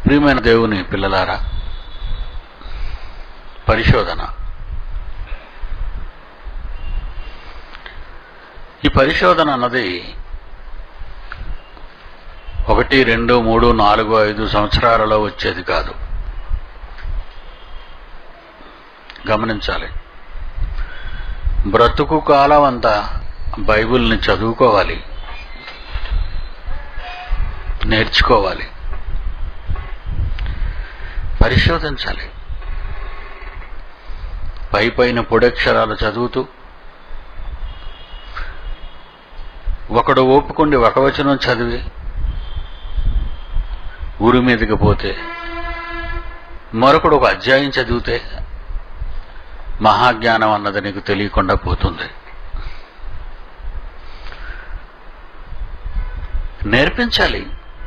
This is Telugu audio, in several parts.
ప్రియమైన దేవుని పిల్లలారా పరిశోధన ఈ పరిశోధన అన్నది ఒకటి రెండు మూడు నాలుగు ఐదు సంవత్సరాలలో వచ్చేది కాదు గమనించాలి బ్రతుకు కాలం అంతా బైబిల్ని చదువుకోవాలి నేర్చుకోవాలి పరిశోధించాలి పై పైన పొడక్షరాలు చదువుతూ ఒకడు ఓపుకుండి ఒక వచనం చదివి ఊరి మీదకి పోతే మరొకడు ఒక అధ్యాయం చదివితే మహాజ్ఞానం అన్నది నీకు తెలియకుండా పోతుంది నేర్పించాలి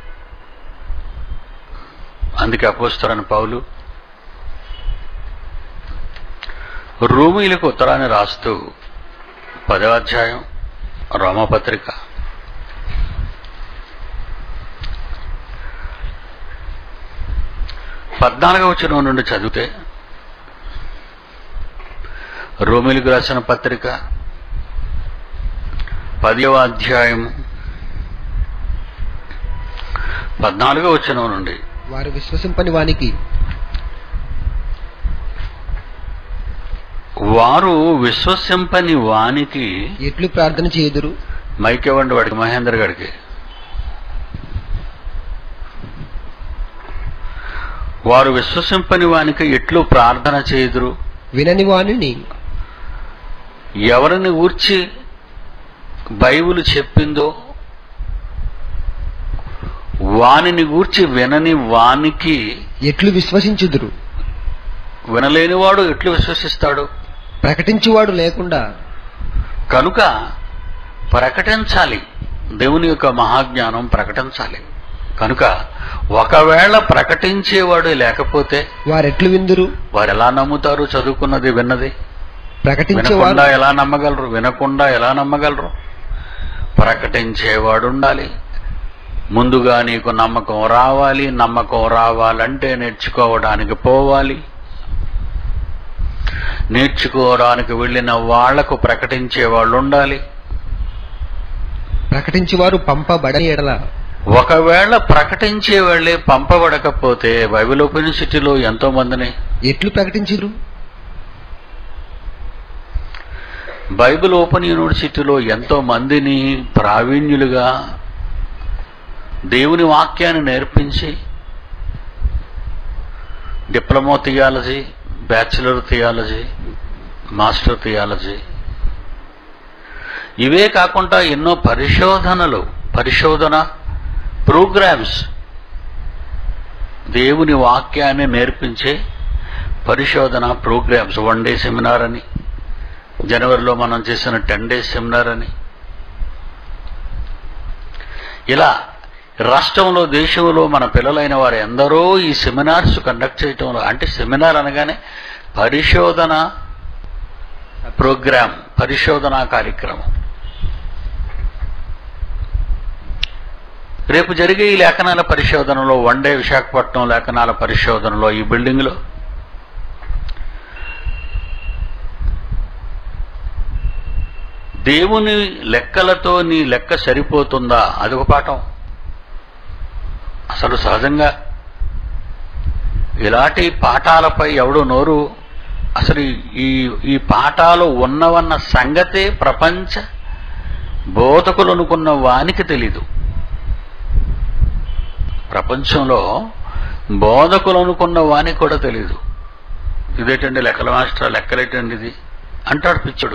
అందుకే అపోస్తరని పౌలు రూమీలకు ఉత్తరాన్ని రాస్తూ పదవ అధ్యాయం రోమపత్రిక పద్నాలుగవ వచనం నుండి చదివితే రోమిలకు రాసిన పత్రిక పదవ అధ్యాయం పద్నాలుగో వచనం నుండి వారు విశ్వసింపని వానికి వారు విశ్వసింపని వానికి ఎట్లు ప్రార్థన చేయుదురు మైక్ ఇవ్వండి వాడికి మహేందర్ గడికి వారు విశ్వసింపని వానికి ఎట్లు ప్రార్థన చేయుదురు వినని వాణిని ఎవరిని ఊర్చి బైబిల్ చెప్పిందో వానిని గూర్చి వినని వానికి ఎట్లు విశ్వసించుదురు వినలేనివాడు ఎట్లు విశ్వసిస్తాడు ప్రకటించువాడు లేకుండా కనుక ప్రకటించాలి దేవుని యొక్క మహాజ్ఞానం ప్రకటించాలి కనుక ఒకవేళ ప్రకటించేవాడు లేకపోతే వారెట్లు విందురు వారు ఎలా నమ్ముతారు చదువుకున్నది విన్నది ప్రకటించేవాడు వినకుండా ఎలా నమ్మగలరు వినకుండా ఎలా నమ్మగలరు ప్రకటించేవాడు ఉండాలి ముందుగా నీకు నమ్మకం రావాలి నమ్మకం రావాలంటే నేర్చుకోవడానికి పోవాలి నేర్చుకోవడానికి వెళ్ళిన వాళ్లకు ప్రకటించే వాళ్ళు ఉండాలి ప్రకటించువారు పంపబడని ఎడల ఒకవేళ ప్రకటించే వాళ్ళే పంపబడకపోతే బైబిల్ యూనివర్సిటీలో ఎంతో మందిని ఎట్లు ప్రకటించురు బైబిల్ ఓపెన్ యూనివర్సిటీలో ఎంతో మందిని ప్రావీణ్యులుగా దేవుని వాక్యాన్ని నేర్పించి diploma theology bachelor theology master theology ఇవే కాకుండా ఎన్నో పరిశోధనలు పరిశోధన ప్రోగ్రామ్స్ దేవుని వాక్యాన్ని నేర్పించే పరిశోధన ప్రోగ్రామ్స్ వన్ డే సెమినార్ అని జనవరిలో మనం చేసిన టెన్ డేస్ సెమినార్ అని ఇలా రాష్ట్రంలో దేశంలో మన పిల్లలైన వారు ఎందరో ఈ సెమినార్స్ కండక్ట్ చేయటంలో అంటే సెమినార్ అనగానే పరిశోధన ప్రోగ్రామ్ పరిశోధన కార్యక్రమం రేపు జరిగే ఈ లేఖనాల పరిశోధనలో వన్ డే విశాఖపట్నం లేఖనాల పరిశోధనలో ఈ బిల్డింగ్లో దేవుని లెక్కలతో నీ లెక్క సరిపోతుందా అదొక పాఠం అసలు సహజంగా ఇలాంటి పాఠాలపై ఎవడు నోరు అసలు ఈ ఈ పాఠాలు ఉన్నవన్న సంగతే ప్రపంచ బోధకులు అనుకున్న వానికి తెలీదు ప్రపంచంలో బోధకులు అనుకున్న వానికి కూడా తెలీదు ఇదేటండి లెక్కల మాస్టర్ లెక్కలేటండి ఇది అంటాడు పిచ్చుడు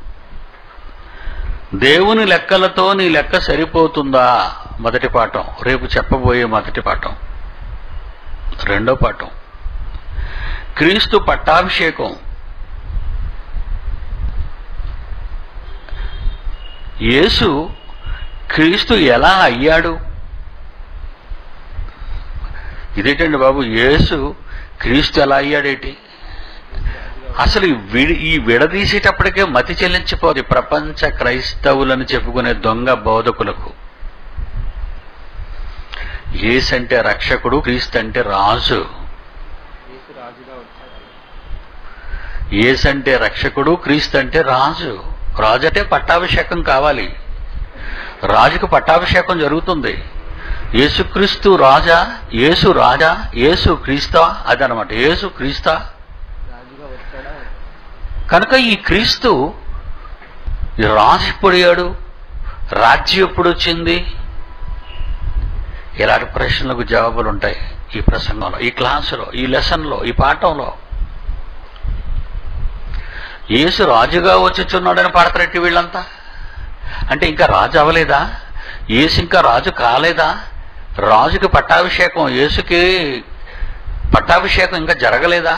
దేవుని లెక్కలతో నీ లెక్క సరిపోతుందా మొదటి పాఠం రేపు చెప్పబోయే మొదటి పాఠం రెండో పాఠం క్రీస్తు పట్టాభిషేకం యేసు క్రీస్తు ఎలా అయ్యాడు ఇదేంటండి బాబు యేసు క్రీస్తు ఎలా అయ్యాడేటి అసలు ఈ విడి ఈ విడదీసేటప్పటికే మతి చెల్లించిపోదు ప్రపంచ క్రైస్తవులని చెప్పుకునే దొంగ బోధకులకు యేసు అంటే రక్షకుడు క్రీస్తు అంటే రాజు యేసు అంటే రక్షకుడు క్రీస్తు అంటే రాజు రాజు అంటే పట్టాభిషేకం కావాలి రాజుకు పట్టాభిషేకం జరుగుతుంది యేసుక్రీస్తు రాజా యేసు రాజా యేసు క్రీస్తా అదనమాట యేసు క్రీస్తా కనుక ఈ క్రీస్తు ఈ రాజు ఎప్పుడయ్యాడు రాజ్యం ఎప్పుడు వచ్చింది ఇలాంటి ప్రశ్నలకు జవాబులు ఉంటాయి ఈ ప్రసంగంలో ఈ క్లాసులో ఈ లెసన్లో ఈ పాఠంలో యేసు రాజుగా వచ్చుచున్నాడని పాడతారట్టి వీళ్ళంతా అంటే ఇంకా రాజు అవ్వలేదా యేసు ఇంకా రాజు కాలేదా రాజుకి పట్టాభిషేకం యేసుకి పట్టాభిషేకం ఇంకా జరగలేదా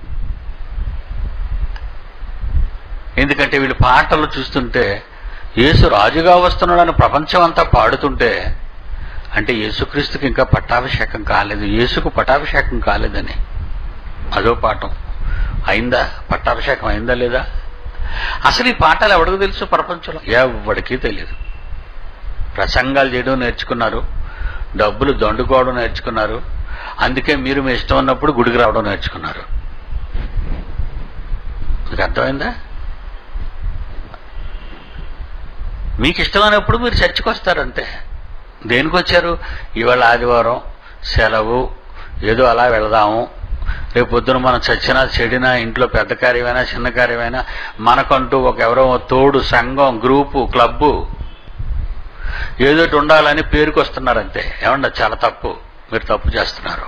ఎందుకంటే వీళ్ళు పాటలు చూస్తుంటే యేసు రాజుగా వస్తున్నాడని ప్రపంచం అంతా పాడుతుంటే అంటే యేసుక్రీస్తుకి ఇంకా పట్టాభిషేకం కాలేదు యేసుకు పట్టాభిషేకం కాలేదని అదో పాఠం అయిందా పట్టాభిషేకం అయిందా లేదా అసలు ఈ పాఠాలు ఎవడికి తెలుసు ప్రపంచంలో ఎవడికి తెలియదు ప్రసంగాలు చేయడం నేర్చుకున్నారు డబ్బులు దండుకోవడం నేర్చుకున్నారు అందుకే మీరు మీ ఇష్టం ఉన్నప్పుడు గుడికి రావడం నేర్చుకున్నారు మీకు అర్థమైందా మీకు ఇష్టమైనప్పుడు మీరు చర్చకు వస్తారంతే దేనికి వచ్చారు ఇవాళ ఆదివారం సెలవు ఏదో అలా వెళదాము రేపు పొద్దున మనం చచ్చినా చెడినా ఇంట్లో పెద్ద కార్యమైనా చిన్న కార్యమైనా మనకంటూ ఒక ఎవరో తోడు సంఘం గ్రూపు క్లబ్బు ఏదోటి ఉండాలని పేరుకు వస్తున్నారంతే ఏమన్నా చాలా తప్పు మీరు తప్పు చేస్తున్నారు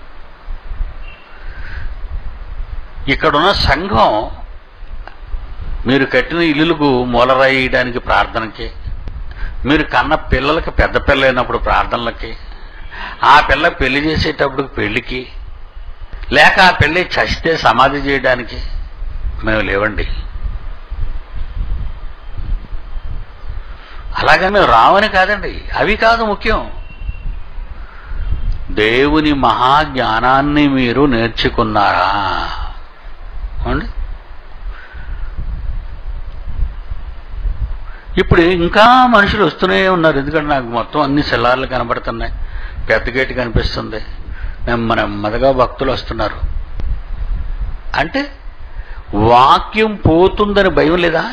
ఇక్కడున్న సంఘం మీరు కట్టిన ఇల్లులకు మూలరాయడానికి ప్రార్థనకి మీరు కన్న పిల్లలకి పెద్ద పిల్ల అయినప్పుడు ప్రార్థనలకి ఆ పిల్ల పెళ్లి చేసేటప్పుడు పెళ్లికి లేక ఆ పెళ్లి చస్తే సమాధి చేయడానికి మేము లేవండి అలాగే మేము రావని కాదండి అవి కాదు ముఖ్యం దేవుని మహాజ్ఞానాన్ని మీరు నేర్చుకున్నారా అవునండి ఇప్పుడు ఇంకా మనుషులు వస్తూనే ఉన్నారు ఎందుకంటే నాకు మొత్తం అన్ని సెల్లార్లు కనబడుతున్నాయి పెద్ద గేట్ కనిపిస్తుంది నెమ్మ నెమ్మదిగా భక్తులు వస్తున్నారు అంటే వాక్యం పోతుందని భయం లేదా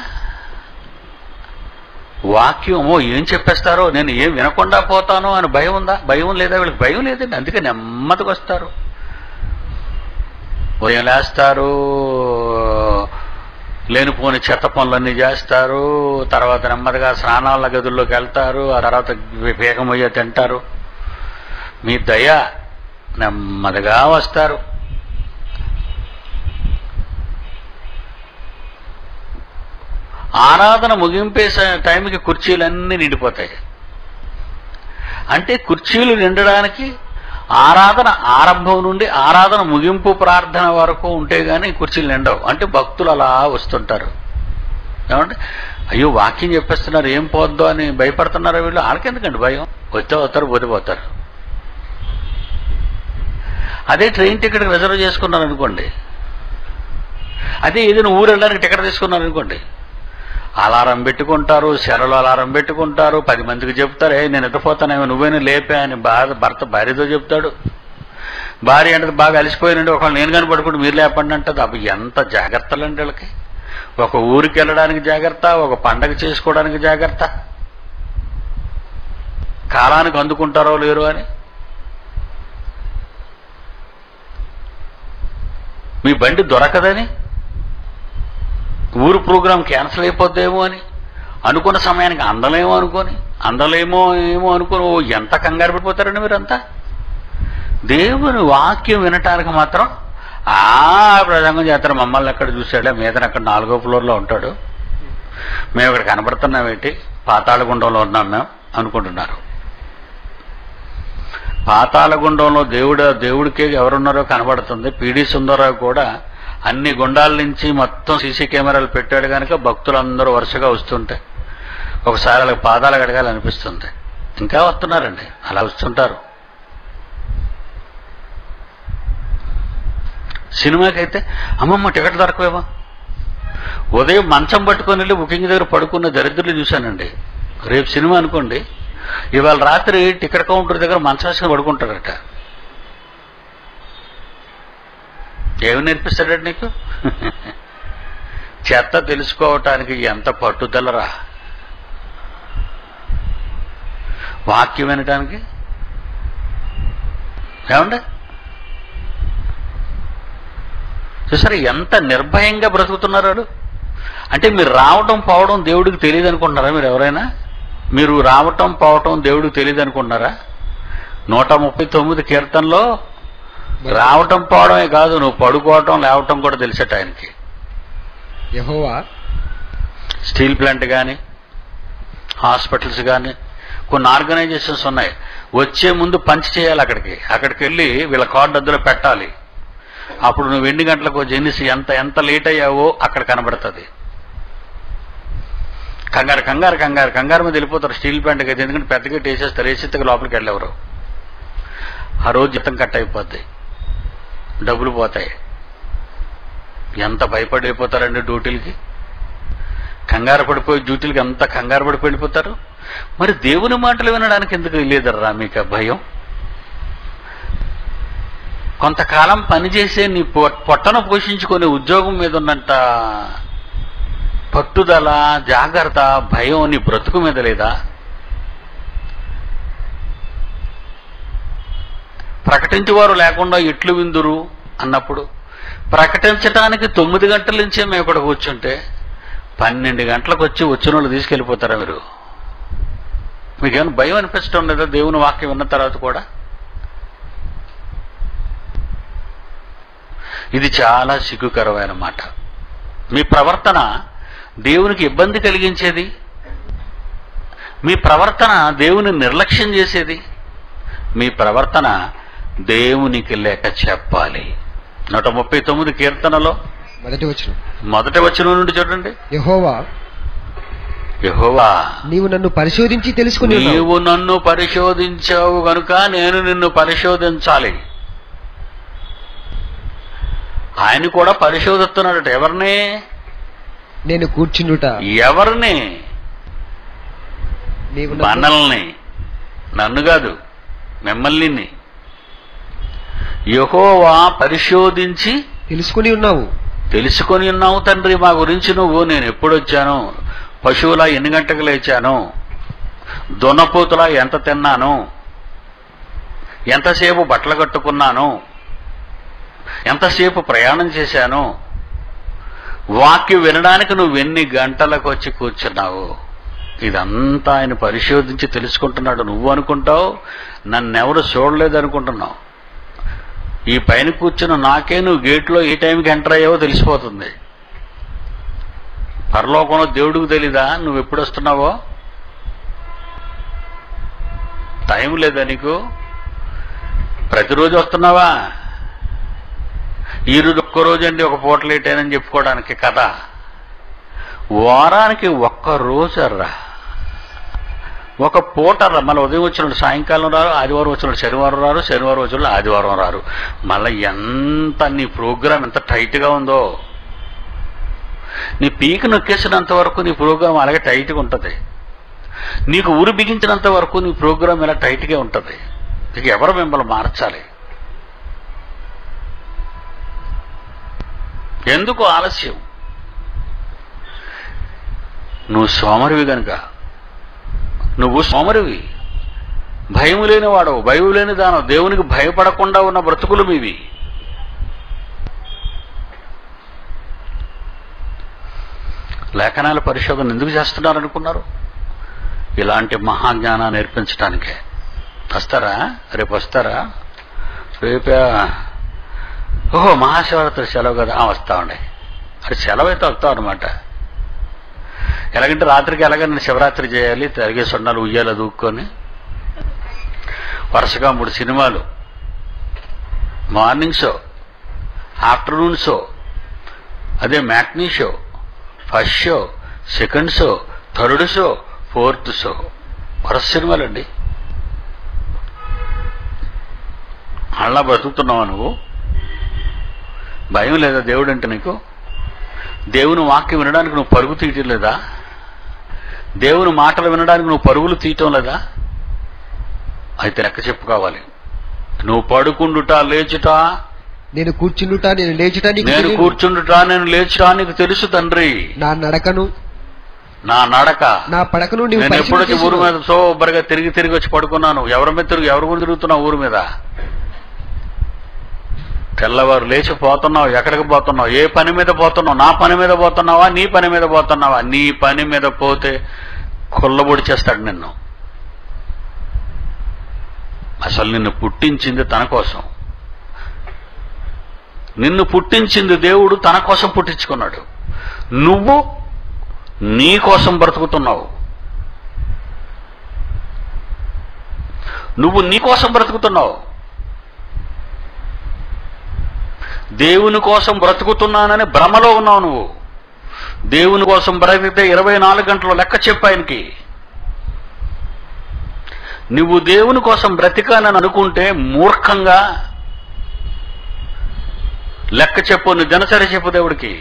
వాక్యమో ఏం చెప్పేస్తారో నేను ఏం వినకుండా పోతానో అని భయం ఉందా భయం లేదా వీళ్ళకి భయం లేదండి అందుకే నెమ్మదిగా వస్తారు ఉదయం లేస్తారు లేనిపోని చెత్త పనులన్నీ చేస్తారు తర్వాత నెమ్మదిగా స్నానాల గదుల్లోకి వెళ్తారు ఆ తర్వాత వేగమయ్యే తింటారు మీ దయ నెమ్మదిగా వస్తారు ఆరాధన ముగింపే స- టైంకి కుర్చీలన్నీ నిండిపోతాయి అంటే కుర్చీలు నిండడానికి ఆరాధన ఆరంభం నుండి ఆరాధన ముగింపు ప్రార్థన వరకు ఉంటే గానీ కుర్చీలు నిండవు అంటే భక్తులు అలా వస్తుంటారు ఏమంటే అయ్యో వాక్యం చెప్పేస్తున్నారు ఏం పోద్దో అని భయపడుతున్నారా వీళ్ళు ఆడకెందుకండి భయం వస్తే వస్తారు పోతే పోతారు అదే ట్రైన్ టికెట్ రిజర్వ్ చేసుకున్నారు అనుకోండి అదే ఏదైనా ఊరు వెళ్ళడానికి టికెట్ తీసుకున్నారు అనుకోండి అలారం పెట్టుకుంటారు సెలవులు అలారం పెట్టుకుంటారు పది మందికి చెప్తారు ఏ నేను ఎత్తిపోతానేమో నువ్వేనా లేపా అని బాధ భర్త భార్యతో చెప్తాడు భార్య అంటే బాగా అలసిపోయినండి ఒకళ్ళు నేను కానీ పడుకుంటే మీరు లేపండి అంటది అవి ఎంత జాగ్రత్తలు అండి వీళ్ళకి ఒక ఊరికి వెళ్ళడానికి జాగ్రత్త ఒక పండగ చేసుకోవడానికి జాగ్రత్త కాలానికి అందుకుంటారో లేరు అని మీ బండి దొరకదని ఊరు ప్రోగ్రాం క్యాన్సిల్ అయిపోద్దేమో అని అనుకున్న సమయానికి అందలేమో అనుకొని అందలేమో ఏమో అనుకొని ఓ ఎంత కంగారు పడిపోతారండి మీరంతా దేవుని వాక్యం వినటానికి మాత్రం ఆ ప్రసంగం చేస్తారు మమ్మల్ని ఎక్కడ చూశాడే మీదన అక్కడ నాలుగో ఫ్లోర్లో ఉంటాడు మేము ఇక్కడ కనబడుతున్నామేంటి పాతాళగుండంలో ఉన్నాం మేము అనుకుంటున్నారు పాతాళగుండంలో దేవుడు దేవుడికే ఎవరున్నారో కనబడుతుంది పీడి సుందరరావు కూడా అన్ని గుండాల నుంచి మొత్తం సీసీ కెమెరాలు పెట్టాడు కనుక భక్తులందరూ వరుసగా వస్తుంటే ఒకసారి వాళ్ళకి పాదాలు గడగాలనిపిస్తుంది ఇంకా వస్తున్నారండి అలా వస్తుంటారు సినిమాకైతే అమ్మమ్మ టికెట్ దొరకవేమో ఉదయం మంచం పట్టుకొని వెళ్ళి బుకింగ్ దగ్గర పడుకున్న దరిద్రులు చూశానండి రేపు సినిమా అనుకోండి ఇవాళ రాత్రి టికెట్ కౌంటర్ దగ్గర మంచాసుకుని పడుకుంటాడట ఏమి నేర్పిస్తాడట నీకు చెత్త తెలుసుకోవటానికి ఎంత పట్టుదలరా వాక్యం వినటానికి ఏమండి చూసారా ఎంత నిర్భయంగా బ్రతుకుతున్నారు వాడు అంటే మీరు రావటం పోవడం దేవుడికి తెలియదు అనుకుంటున్నారా మీరు ఎవరైనా మీరు రావటం పోవటం దేవుడికి తెలియదు అనుకుంటున్నారా నూట ముప్పై తొమ్మిది కీర్తనలో రావటం పోవడమే కాదు నువ్వు పడుకోవటం లేవటం కూడా తెలిసట ఆయనకి యహోవా స్టీల్ ప్లాంట్ కానీ హాస్పిటల్స్ కానీ కొన్ని ఆర్గనైజేషన్స్ ఉన్నాయి వచ్చే ముందు పంచ్ చేయాలి అక్కడికి అక్కడికి వెళ్ళి వీళ్ళ కార్డు అందులో పెట్టాలి అప్పుడు నువ్వు ఎన్ని గంటలకు వచ్చి ఎన్ని ఎంత ఎంత లేట్ అయ్యావో అక్కడ కనబడుతుంది కంగారు కంగారు కంగారు కంగారు మీద వెళ్ళిపోతారు స్టీల్ ప్లాంట్కి అయితే ఎందుకంటే పెద్దగా వేసేస్తారు వేసేస్తే లోపలికి వెళ్ళేవారు ఆ రోజు జీతం కట్ అయిపోద్ది డబ్బులు పోతాయి ఎంత భయపడి వెళ్ళిపోతారండి డ్యూటీలకి కంగారు పడిపోయి డ్యూటీలకి ఎంత కంగారు పడిపోయి వెళ్ళిపోతారు మరి దేవుని మాటలు వినడానికి ఎందుకు లేదర్రా మీకు ఆ భయం కొంతకాలం పనిచేసే నీ పొ- పొట్టను పోషించుకునే ఉద్యోగం మీద ఉన్నంత పట్టుదల జాగ్రత్త భయం నీ బ్రతుకు మీద లేదా ప్రకటించేవారు లేకుండా ఎట్లు విందురు అన్నప్పుడు ప్రకటించడానికి తొమ్మిది గంటల నుంచే మేము ఇక్కడ కూర్చుంటే పన్నెండు గంటలకు వచ్చి వచ్చిన వాళ్ళు తీసుకెళ్ళిపోతారా మీరు మీకేమైనా భయం అనిపించడం లేదా దేవుని వాక్యం విన్న తర్వాత కూడా ఇది చాలా సిగ్గుకరమైన మాట మీ ప్రవర్తన దేవునికి ఇబ్బంది కలిగించేది మీ ప్రవర్తన దేవుని నిర్లక్ష్యం చేసేది మీ ప్రవర్తన దేవునికి లేక చెప్పాలి నూట ముప్పై తొమ్మిది కీర్తనలో మొదటి వచనం మొదటి వచనం నుండి చూడండి యహోవా యెహోవా నీవు నన్ను పరిశోధించి తెలుసుకుని ఉన్నావు. నీవు నన్ను పరిశోధించావు గనుక నేను నిన్ను పరిశోధించాలి ఆయన కూడా పరిశోధిస్తున్నాడట ఎవరిని నేను కూర్చుండుట ఎవరిని నీవు నన్ను మనల్ని నన్ను కాదు మిమ్మల్ని యహోవా పరిశోధించి తెలుసుకుని ఉన్నావు తెలుసుకొని ఉన్నావు తండ్రి మా గురించి నువ్వు నేను ఎప్పుడు వచ్చాను పశువులా ఎన్ని గంటలకు లేచాను దున్నపోతులా ఎంత తిన్నాను ఎంతసేపు బట్టలు కట్టుకున్నాను ఎంతసేపు ప్రయాణం చేశాను వాక్యం వినడానికి నువ్వు ఎన్ని గంటలకు వచ్చి కూర్చున్నావు ఇదంతా ఆయన పరిశోధించి తెలుసుకుంటున్నాడు నువ్వు అనుకుంటావు నన్నెవరు చూడలేదు అనుకుంటున్నావు ఈ పైన కూర్చున్న నాకే నువ్వు గేట్లో ఏ టైంకి ఎంటర్ అయ్యావో తెలిసిపోతుంది పరలోకంలో దేవుడికి తెలీదా నువ్వు ఎప్పుడు వస్తున్నావో టైం లేదా నీకు ప్రతిరోజు వస్తున్నావా ఈ రోజు ఒక్క రోజు అండి ఒక పూట లేట్ అయినని చెప్పుకోవడానికి కదా వారానికి ఒక్క రోజు రా ఒక పూట రా మళ్ళీ ఉదయం వచ్చినప్పుడు సాయంకాలం రారు ఆదివారం వచ్చినప్పుడు శనివారం రారు శనివారం వచ్చినప్పుడు ఆదివారం రారు మళ్ళీ ఎంత నీ ప్రోగ్రామ్ ఎంత టైట్గా ఉందో నీ పీక నొక్కేసినంత వరకు నీ ప్రోగ్రామ్ అలాగే టైట్గా ఉంటుంది నీకు ఊరు బిగించినంత వరకు నీ ప్రోగ్రామ్ ఇలా టైట్గా ఉంటుంది ఇక ఎవరు మిమ్మల్ని మార్చాలి ఎందుకు ఆలస్యం నువ్వు సోమరివి గనుక నువ్వు సోమరివి భయం లేని వాడవు భయం లేని దానవు దేవునికి భయపడకుండా ఉన్న బ్రతుకులు మీవి లేఖనాల పరిశోధన ఎందుకు చేస్తున్నారు అనుకున్నారు ఇలాంటి మహాజ్ఞానాన్ని నేర్పించడానికే వస్తారా రేపు వస్తారా రేపే ఓహో మహాశివరాత్రి సెలవు కదా ఆ, వస్తామండి అది సెలవు అయితే వస్తాం అనమాట ఎలాగంటే రాత్రికి ఎలాగైనా శివరాత్రి చేయాలి తిరిగే సొన్నాలు ఉయ్యాలు దూక్కొని వరుసగా మూడు సినిమాలు మార్నింగ్ షో ఆఫ్టర్నూన్ షో అదే matinee show first show second show third show fourth show వరుస సినిమాలండి అలా బ్రతుకుతున్నావా నువ్వు భయం లేదా దేవుడు అంటే నీకు దేవుని వాక్యం వినడానికి నువ్వు పరుగు తీయటం లేదా దేవుని మాటలు వినడానికి నువ్వు పరుగులు తీయటం లేదా అయితే లెక్క చెప్పుకోవాలి నువ్వు పడుకుండుట లేచుట నేను కూర్చుండుట నేను లేచుట నీకు నేను తెలియను. కూర్చుండుట నేను లేచుట నీకు తెలుసు తండ్రి నా నడకను నా నడక నా పడకను నీవు నేను పరిశీలన ఎప్పుడొచ్చి ఊరు చేసినావు. మీద సోబరిగా తిరిగి తిరిగి వచ్చి పడుకున్నాను ఎవరి మీద తిరుగు ఎవరి గురించి తిరుగుతున్నావు ఊరు మీద తెల్లవారు లేచి పోతున్నావు ఎక్కడికి పోతున్నావు ఏ పని మీద పోతున్నావు నా పని మీద పోతున్నావా నీ పని మీద పోతున్నావా నీ పని మీద పోతే కొల్లబొడి చేస్తాడు నిన్ను అసలు నిన్ను పుట్టించింది తన కోసం నిన్ను పుట్టించింది దేవుడు తన కోసం పుట్టించుకున్నాడు నువ్వు నీ కోసం బ్రతుకుతున్నావు నువ్వు నీ కోసం బ్రతుకుతున్నావు దేవుని కోసం బ్రతుకుతున్నానని భ్రమలో ఉన్నావు నువ్వు దేవుని కోసం బ్రతికితే ఇరవై నాలుగు గంటలు లెక్క చెప్పు ఆయనకి నువ్వు దేవుని కోసం బ్రతికానని అనుకుంటే మూర్ఖంగా లెక్క చెప్పు నీ దినసరి చెప్పు దేవుడికి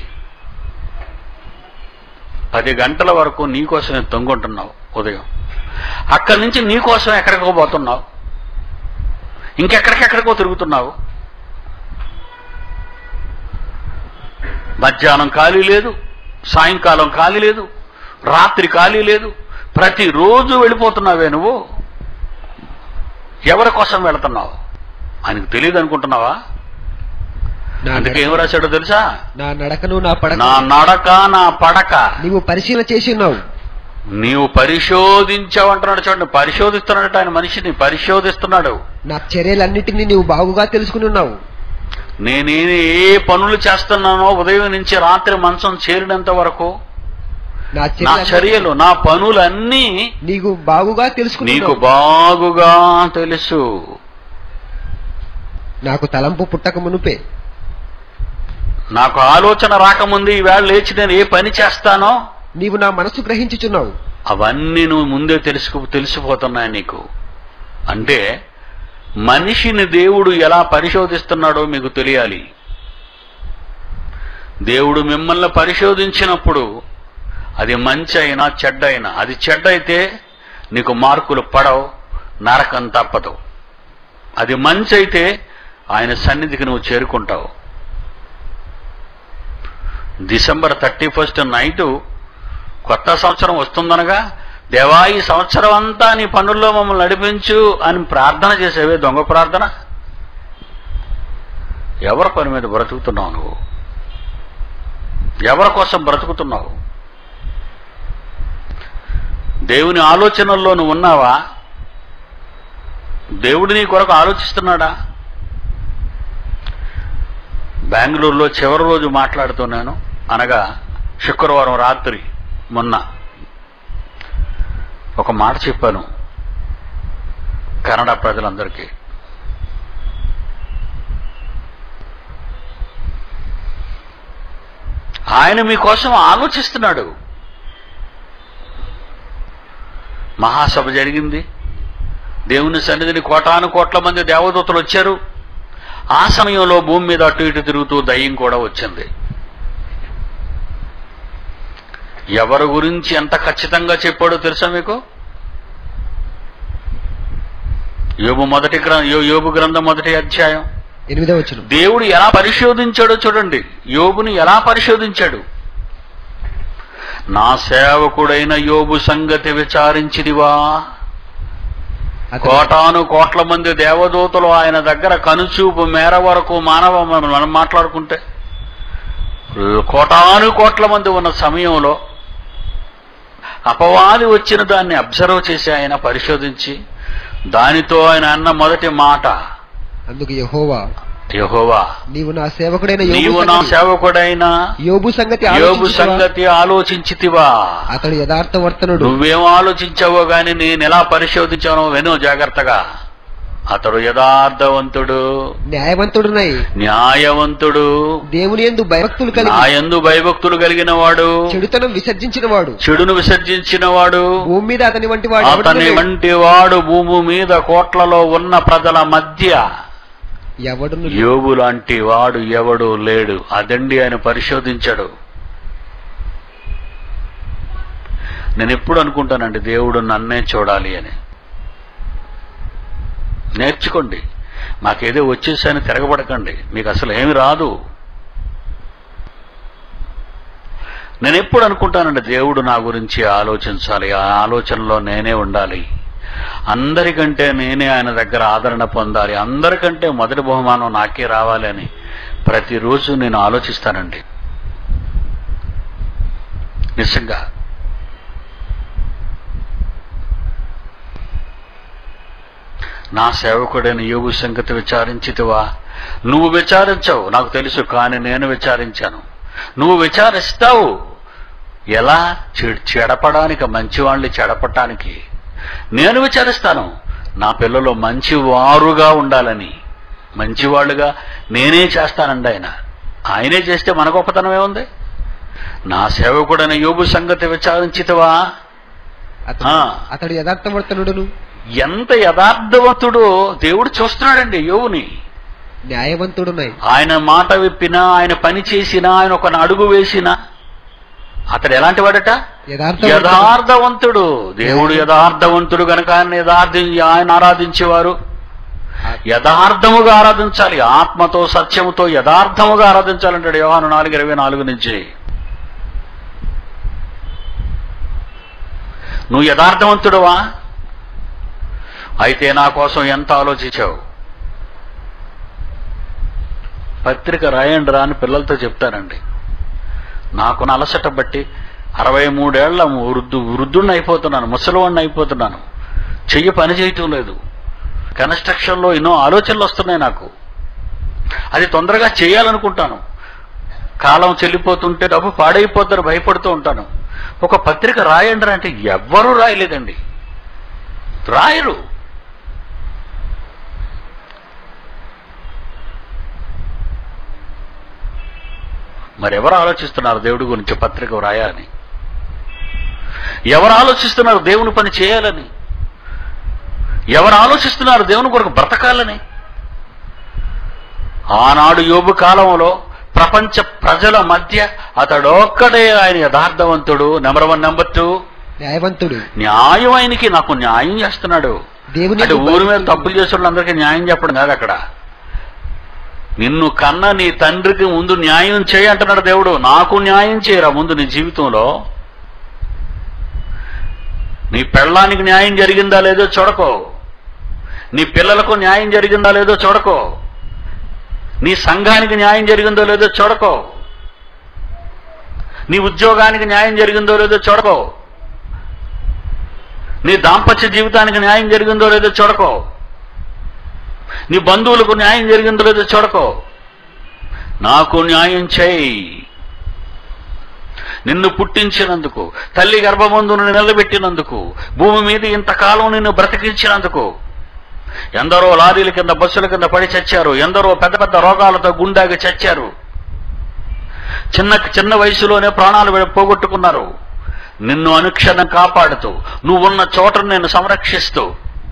పది గంటల వరకు నీ కోసమే తొంగుంటున్నావు ఉదయం అక్కడి నుంచి నీ కోసం ఎక్కడికో పోతున్నావు ఇంకెక్కడికెక్కడికో తిరుగుతున్నావు మధ్యాహ్నం ఖాళీ లేదు సాయంకాలం ఖాళీ లేదు రాత్రి ఖాళీ లేదు ప్రతిరోజు వెళ్ళిపోతున్నావే నువ్వు ఎవరి కోసం వెళుతున్నావు ఆయనకు తెలియదు అనుకుంటున్నావా నా అందుకే నడక- ఏం రాశాడో తెలుసా నా నడకను నా పడక నా నడక నా పడక నీవు పరిశీలన చేసి ఉన్నావు నీవు పరిశోధించావంటున్నాడు చూడండి పరిశోధిస్తున్నాడు ఆయన మనిషిని పరిశోధిస్తున్నాడు నా చర్యలన్నిటినీ నీవు బాగుగా తెలుసుకుని ఉన్నావు నేనే ఏ పనులు చేస్తున్నానో ఉదయం నుంచి రాత్రి మంచం చేరినంత వరకు నా నా చర్యలన్నిటినీ చర్యలు నా పనులన్నీ నీకు బాగుగా తెలుసుకుని నీకు ఉన్నావు. బాగుగా తెలుసు నాకు తలంపు పుట్టక మునుపే నాకు ఆలోచన రాకముందు ఈవేళ లేచి నేను ఏ పని చేస్తానో నీవు నా మనసు గ్రహించుచున్నావు అవన్నీ నువ్వు ముందే తెలుసుకు తెలిసిపోతున్నాయి నీకు అంటే మనిషిని దేవుడు ఎలా పరిశోధిస్తున్నాడో మీకు తెలియాలి దేవుడు మిమ్మల్ని పరిశోధించినప్పుడు అది మంచి అయినా చెడ్డ అయినా అది చెడ్డ అయితే నీకు మార్కులు పడవు నరకం తప్పదు అది మంచి అయితే ఆయన సన్నిధికి నువ్వు చేరుకుంటావు డిసెంబర్ థర్టీ ఫస్ట్ నైటు కొత్త సంవత్సరం వస్తుందనగా దేవా ఈ సంవత్సరం అంతా నీ పనుల్లో మమ్మల్ని నడిపించు అని ప్రార్థన చేసేవే దొంగ ప్రార్థన ఎవరి పని మీద బ్రతుకుతున్నావు నువ్వు ఎవరి కోసం బ్రతుకుతున్నావు దేవుని ఆలోచనల్లో నువ్వు ఉన్నావా దేవుడు నీ కొరకు ఆలోచిస్తున్నాడా బెంగళూరులో చివరి రోజు మాట్లాడుతున్నాను అనగా శుక్రవారం రాత్రి మొన్న ఒక మాట చెప్పాను కన్నడ ప్రజలందరికీ ఆయన మీకోసం ఆలోచిస్తున్నాడు మహాసభ జరిగింది దేవుని సన్నిధిని కోటాను కోట్ల మంది దేవదూతలు వచ్చారు ఆ సమయంలో భూమి మీద అటు ఇటు తిరుగుతూ దయ్యం కూడా వచ్చింది ఎవరి గురించి ఎంత ఖచ్చితంగా చెప్పాడో తెలుసా మీకు యోబు మొదటి గ్రం యో- యోబు గ్రంథం మొదటి అధ్యాయం ఎనిమిదో వచ్చును దేవుడు ఎలా పరిశోధించాడో చూడండి యోబుని ఎలా పరిశోధించాడు నా సేవకుడైన యోబు సంగతి విచారించిదివా అతడు కోటాను కోట్ల మంది దేవదూతలు ఆయన దగ్గర కనుచూపు మేర వరకు మానవ మనం మాట్లాడుకుంటే కోటాను కోట్ల మంది ఉన్న సమయంలో అపవాది వచ్చిన దాన్ని అబ్జర్వ్ చేసి ఆయన పరిశోధించి దానితో ఆయన అన్న మొదటి మాట అందుకు యహోవా యహోవా నీవు నా సేవకుడైన యోబు నీవు నా సంగతి- సేవకుడైన యోబు సంగతి యోబు ఆలోచించుచువా? సంగతి ఆలోచించితివా అతడు యథార్థవర్తనుడు నువ్వేం ఆలోచించావో గాని నేను ఎలా పరిశోధించానో విను జాగ్రత్తగా అతడు యథార్థవంతుడు న్యాయవంతుడునై న్యాయవంతుడు దేవుని యందు భయభక్తులు కలిగి నాయందు భయభక్తులు కలిగిన వాడు చెడుతనం విసర్జించిన వాడు చెడును విసర్జించిన వాడు భూమి మీద అతని వంటి వాడు అతని ఎవడును లేడు. వంటి వాడు భూమి మీద కోట్లలో ఉన్న ప్రజల మధ్య ఎవడును లేడు. యోబు లాంటి వాడు ఎవడు లేడు అదండి ఆయన పరిశోధించాడు నేను ఎప్పుడు అనుకుంటానండి దేవుడు నన్నే చూడాలి అని నేర్చుకోండి మాకేదో వచ్చేసాని తిరగబడకండి మీకు అసలు ఏమి రాదు నేను ఎప్పుడు అనుకుంటానండి దేవుడు నా గురించి ఆలోచించాలి ఆ ఆలోచనలో నేనే ఉండాలి అందరికంటే నేనే ఆయన దగ్గర ఆదరణ పొందాలి అందరికంటే మొదటి బహుమానం నాకే రావాలి అని ప్రతిరోజు నేను ఆలోచిస్తానండి నిజంగా నా సేవకుడైన యోగు సంగతి విచారించితివా నువ్వు విచారించవు నాకు తెలుసు కానీ నేను విచారించాను నువ్వు విచారిస్తావు ఎలా చె- చెడపడానికి మంచివాళ్ళని చెడపటానికి నేను విచారిస్తాను నా పిల్లలు మంచివారుగా ఉండాలని మంచివాళ్ళుగా నేనే చేస్తానండి ఆయన ఆయనే చేస్తే మన గొప్పతనం ఏముంది నా సేవకుడైన యోగు సంగతి విచారించితివా అతడు ఆ. అతడు యథార్థవర్తనుడును ఎంత యథార్థవంతుడో దేవుడు చూస్తున్నాడండి యోగుని న్యాయవంతుడునై ఆయన మాట విప్పినా ఆయన పని చేసినా ఆయన ఒక అడుగు వేసినా అతడు ఎలాంటి వాడట యథార్థవంతుడు యథార్థవంతుడు దేవుడు యథార్థవంతుడు గనక ఆయన యథార్థి ఆయన ఆరాధించేవారు యథార్థముగా ఆరాధించాలి ఆత్మతో సత్యముతో యథార్థముగా ఆరాధించాలంటాడు యోహాను నాలుగు ఇరవై నాలుగు నుంచి నువ్వు యథార్థవంతుడువా అయితే నా కోసం ఎంత ఆలోచించావు పత్రిక రాయండి రా అని పిల్లలతో చెప్తానండి నాకు అలసట బట్టి అరవై మూడేళ్ల వృద్ధు వృద్ధుడిని అయిపోతున్నాను ముసలివాడిని అయిపోతున్నాను చెయ్యి పని చేయటం లేదు కన్స్ట్రక్షన్లో ఎన్నో ఆలోచనలు వస్తున్నాయి నాకు అది తొందరగా చేయాలనుకుంటాను కాలం చెల్లిపోతుంటే డబ్బు పాడైపోతారు భయపడుతూ ఉంటాను ఒక పత్రిక రాయండి రా అంటే ఎవ్వరూ రాయలేదండి రాయరు మరెవరు ఆలోచిస్తున్నారు దేవుడి గురించి పత్రిక వ్రాయాలని ఎవరు ఆలోచిస్తున్నారు దేవుని పని చేయాలని ఎవరు ఆలోచిస్తున్నారు దేవుని కొరకు బ్రతకాలని ఆనాడు యోబు కాలంలో ప్రపంచ ప్రజల మధ్య అతడొక్కడే ఆయన యథార్థవంతుడు నెంబర్ వన్ నెంబర్ టూ న్యాయవంతుడు న్యాయం ఆయనకి నాకు న్యాయం చేస్తున్నాడు దేవుని అంటే ఊరి మీద తప్పులు చేసిన వాళ్ళందరికీ న్యాయం చెప్పడం కాదు అక్కడ నిన్ను కన్న నీ తండ్రికి ముందు న్యాయం చేయి అంటున్నాడు దేవుడు నాకు న్యాయం చేయరా ముందు నీ జీవితంలో నీ పెళ్ళానికి న్యాయం జరిగిందా లేదో చూడకో నీ పిల్లలకు న్యాయం జరిగిందా లేదో చూడకో నీ సంఘానికి న్యాయం జరిగిందో లేదో చూడకో నీ ఉద్యోగానికి న్యాయం జరిగిందో లేదో చూడకో నీ దాంపత్య జీవితానికి న్యాయం జరిగిందో లేదో చూడకో నీ బంధువులకు న్యాయం జరిగిందో లేదో చూడకో నాకు న్యాయం చేయి నిన్ను పుట్టించినందుకు తల్లి గర్భమందును నిలబెట్టినందుకు భూమి మీద ఇంతకాలం నిన్ను బ్రతికించినందుకు ఎందరో లారీల కింద బస్సుల కింద పడి చచ్చారు ఎందరో పెద్ద పెద్ద రోగాలతో గుండాగి చచ్చారు చిన్న చిన్న వయసులోనే ప్రాణాలు విడ- పోగొట్టుకున్నారు నిన్ను అనుక్షణం కాపాడుతూ నువ్వున్న చోటను నేను సంరక్షిస్తూ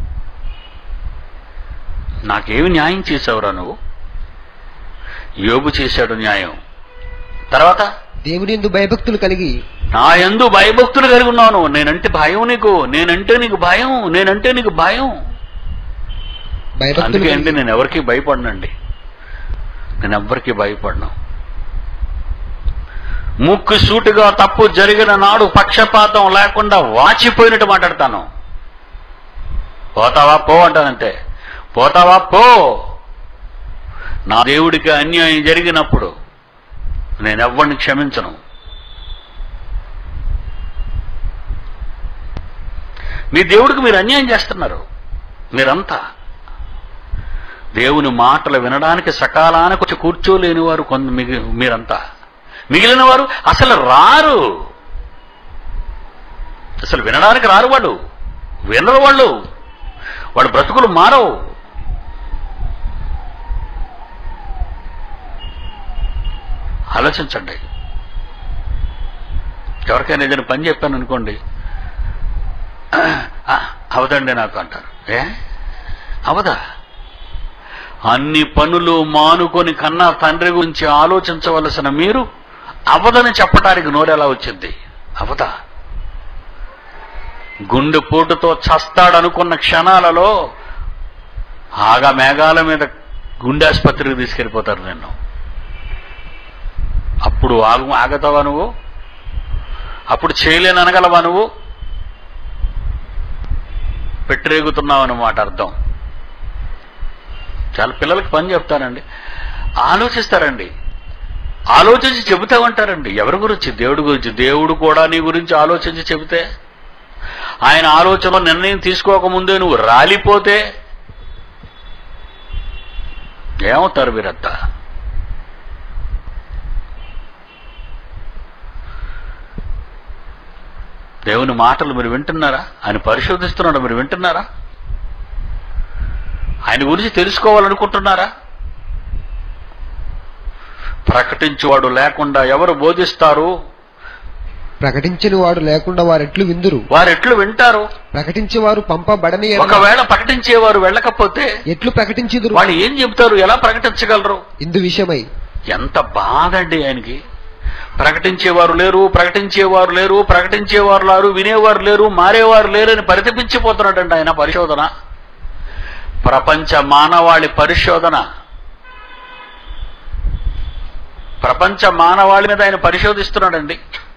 నాకేమి న్యాయం చేసావురా నువ్వు యోబు చేశాడు న్యాయం తర్వాత దేవుని ఎందు భయభక్తులు కలిగి నా ఎందు భయభక్తులు కలిగి ఉన్నాను నేనంటే భయం నీకు నేనంటే నీకు భయం నేనంటే నీకు భయం భయభక్తులు అందుకే అండి కలిగి నేను ఎవరికి భయపడనండి నేను ఎవ్వరికి భయపడను ముక్కు సూటిగా తప్పు జరిగిన నాడు పక్షపాతం లేకుండా వాచిపోయినట్టు మాట్లాడతాను పోతావా పో అంటానంతే పోతావా పో నా దేవుడికి అన్యాయం జరిగినప్పుడు నేను ఎవ్వరిని క్షమించను మీ దేవుడికి మీరు అన్యాయం చేస్తున్నారు మీరంతా దేవుని మాటలు వినడానికి సకాలానికి వచ్చి కూర్చోలేని వారు కొంత మిగి మీరంతా మిగిలిన వారు అసలు రారు అసలు వినడానికి రారు వాళ్ళు వినరు వాళ్ళు వాడు బ్రతుకులు మారవు ఆలోచించండి ఎవరికైనా ఏదైనా పని చెప్పాను అనుకోండి "ఆ, అవదండి నాకు అంటారు ఏ అవదా అన్ని పనులు మానుకొని కన్నా తండ్రి గురించి ఆలోచించవలసిన మీరు అవదని చెప్పడానికి నోరెలా వచ్చింది అవదా గుండె పోటుతో చస్తాడనుకున్న క్షణాలలో ఆగా మేఘాల మీద గుండె ఆసుపత్రికి తీసుకెళ్ళిపోతారు నిన్ను అప్పుడు ఆగు ఆగతావా నువ్వు అప్పుడు చేయలేని అనగలవా నువ్వు పెట్టిరేగుతున్నావు అన్నమాట అర్థం చాలా పిల్లలకి పని చెప్తానండి ఆలోచిస్తారండి ఆలోచించి చెబుతామంటారండి ఎవరి గురించి దేవుడి గురించి దేవుడు కూడా నీ గురించి ఆలోచించి చెబితే ఆయన ఆలోచన నిర్ణయం తీసుకోకముందే నువ్వు రాలిపోతే ఏమవుతారు మీరంతా దేవుని మాటలు మీరు వింటున్నారా ఆయన పరిశోధిస్తున్నాడు మీరు వింటున్నారా ఆయన గురించి తెలుసుకోవాలనుకుంటున్నారా ప్రకటించేవాడు లేకుండా ఎవరు బోధిస్తారు ప్రకటించిన వాడు లేకుండా వారెట్లు విందురు వారు ఎట్లు వింటారు ప్రకటించేవారు పంపబడని ఎడల ఒకవేళ ప్రకటించేవారు వెళ్ళకపోతే ఎట్లు ప్రకటించుదురు వాళ్ళు ఏం చెప్తారు ఎలా ప్రకటించగలరు ఇందు విషయమై ఎంత బాధ అండి ఆయనకి ప్రకటించేవారు లేరు ప్రకటించేవారు లేరు ప్రకటించేవారు లేరు వినేవారు లేరు మారేవారు లేరు అని పరితపించిపోతున్నాడండి ఆయన పరిశోధన ప్రపంచ మానవాళి పరిశోధన ప్రపంచ మానవాళి మీద ఆయన పరిశోధిస్తున్నాడండి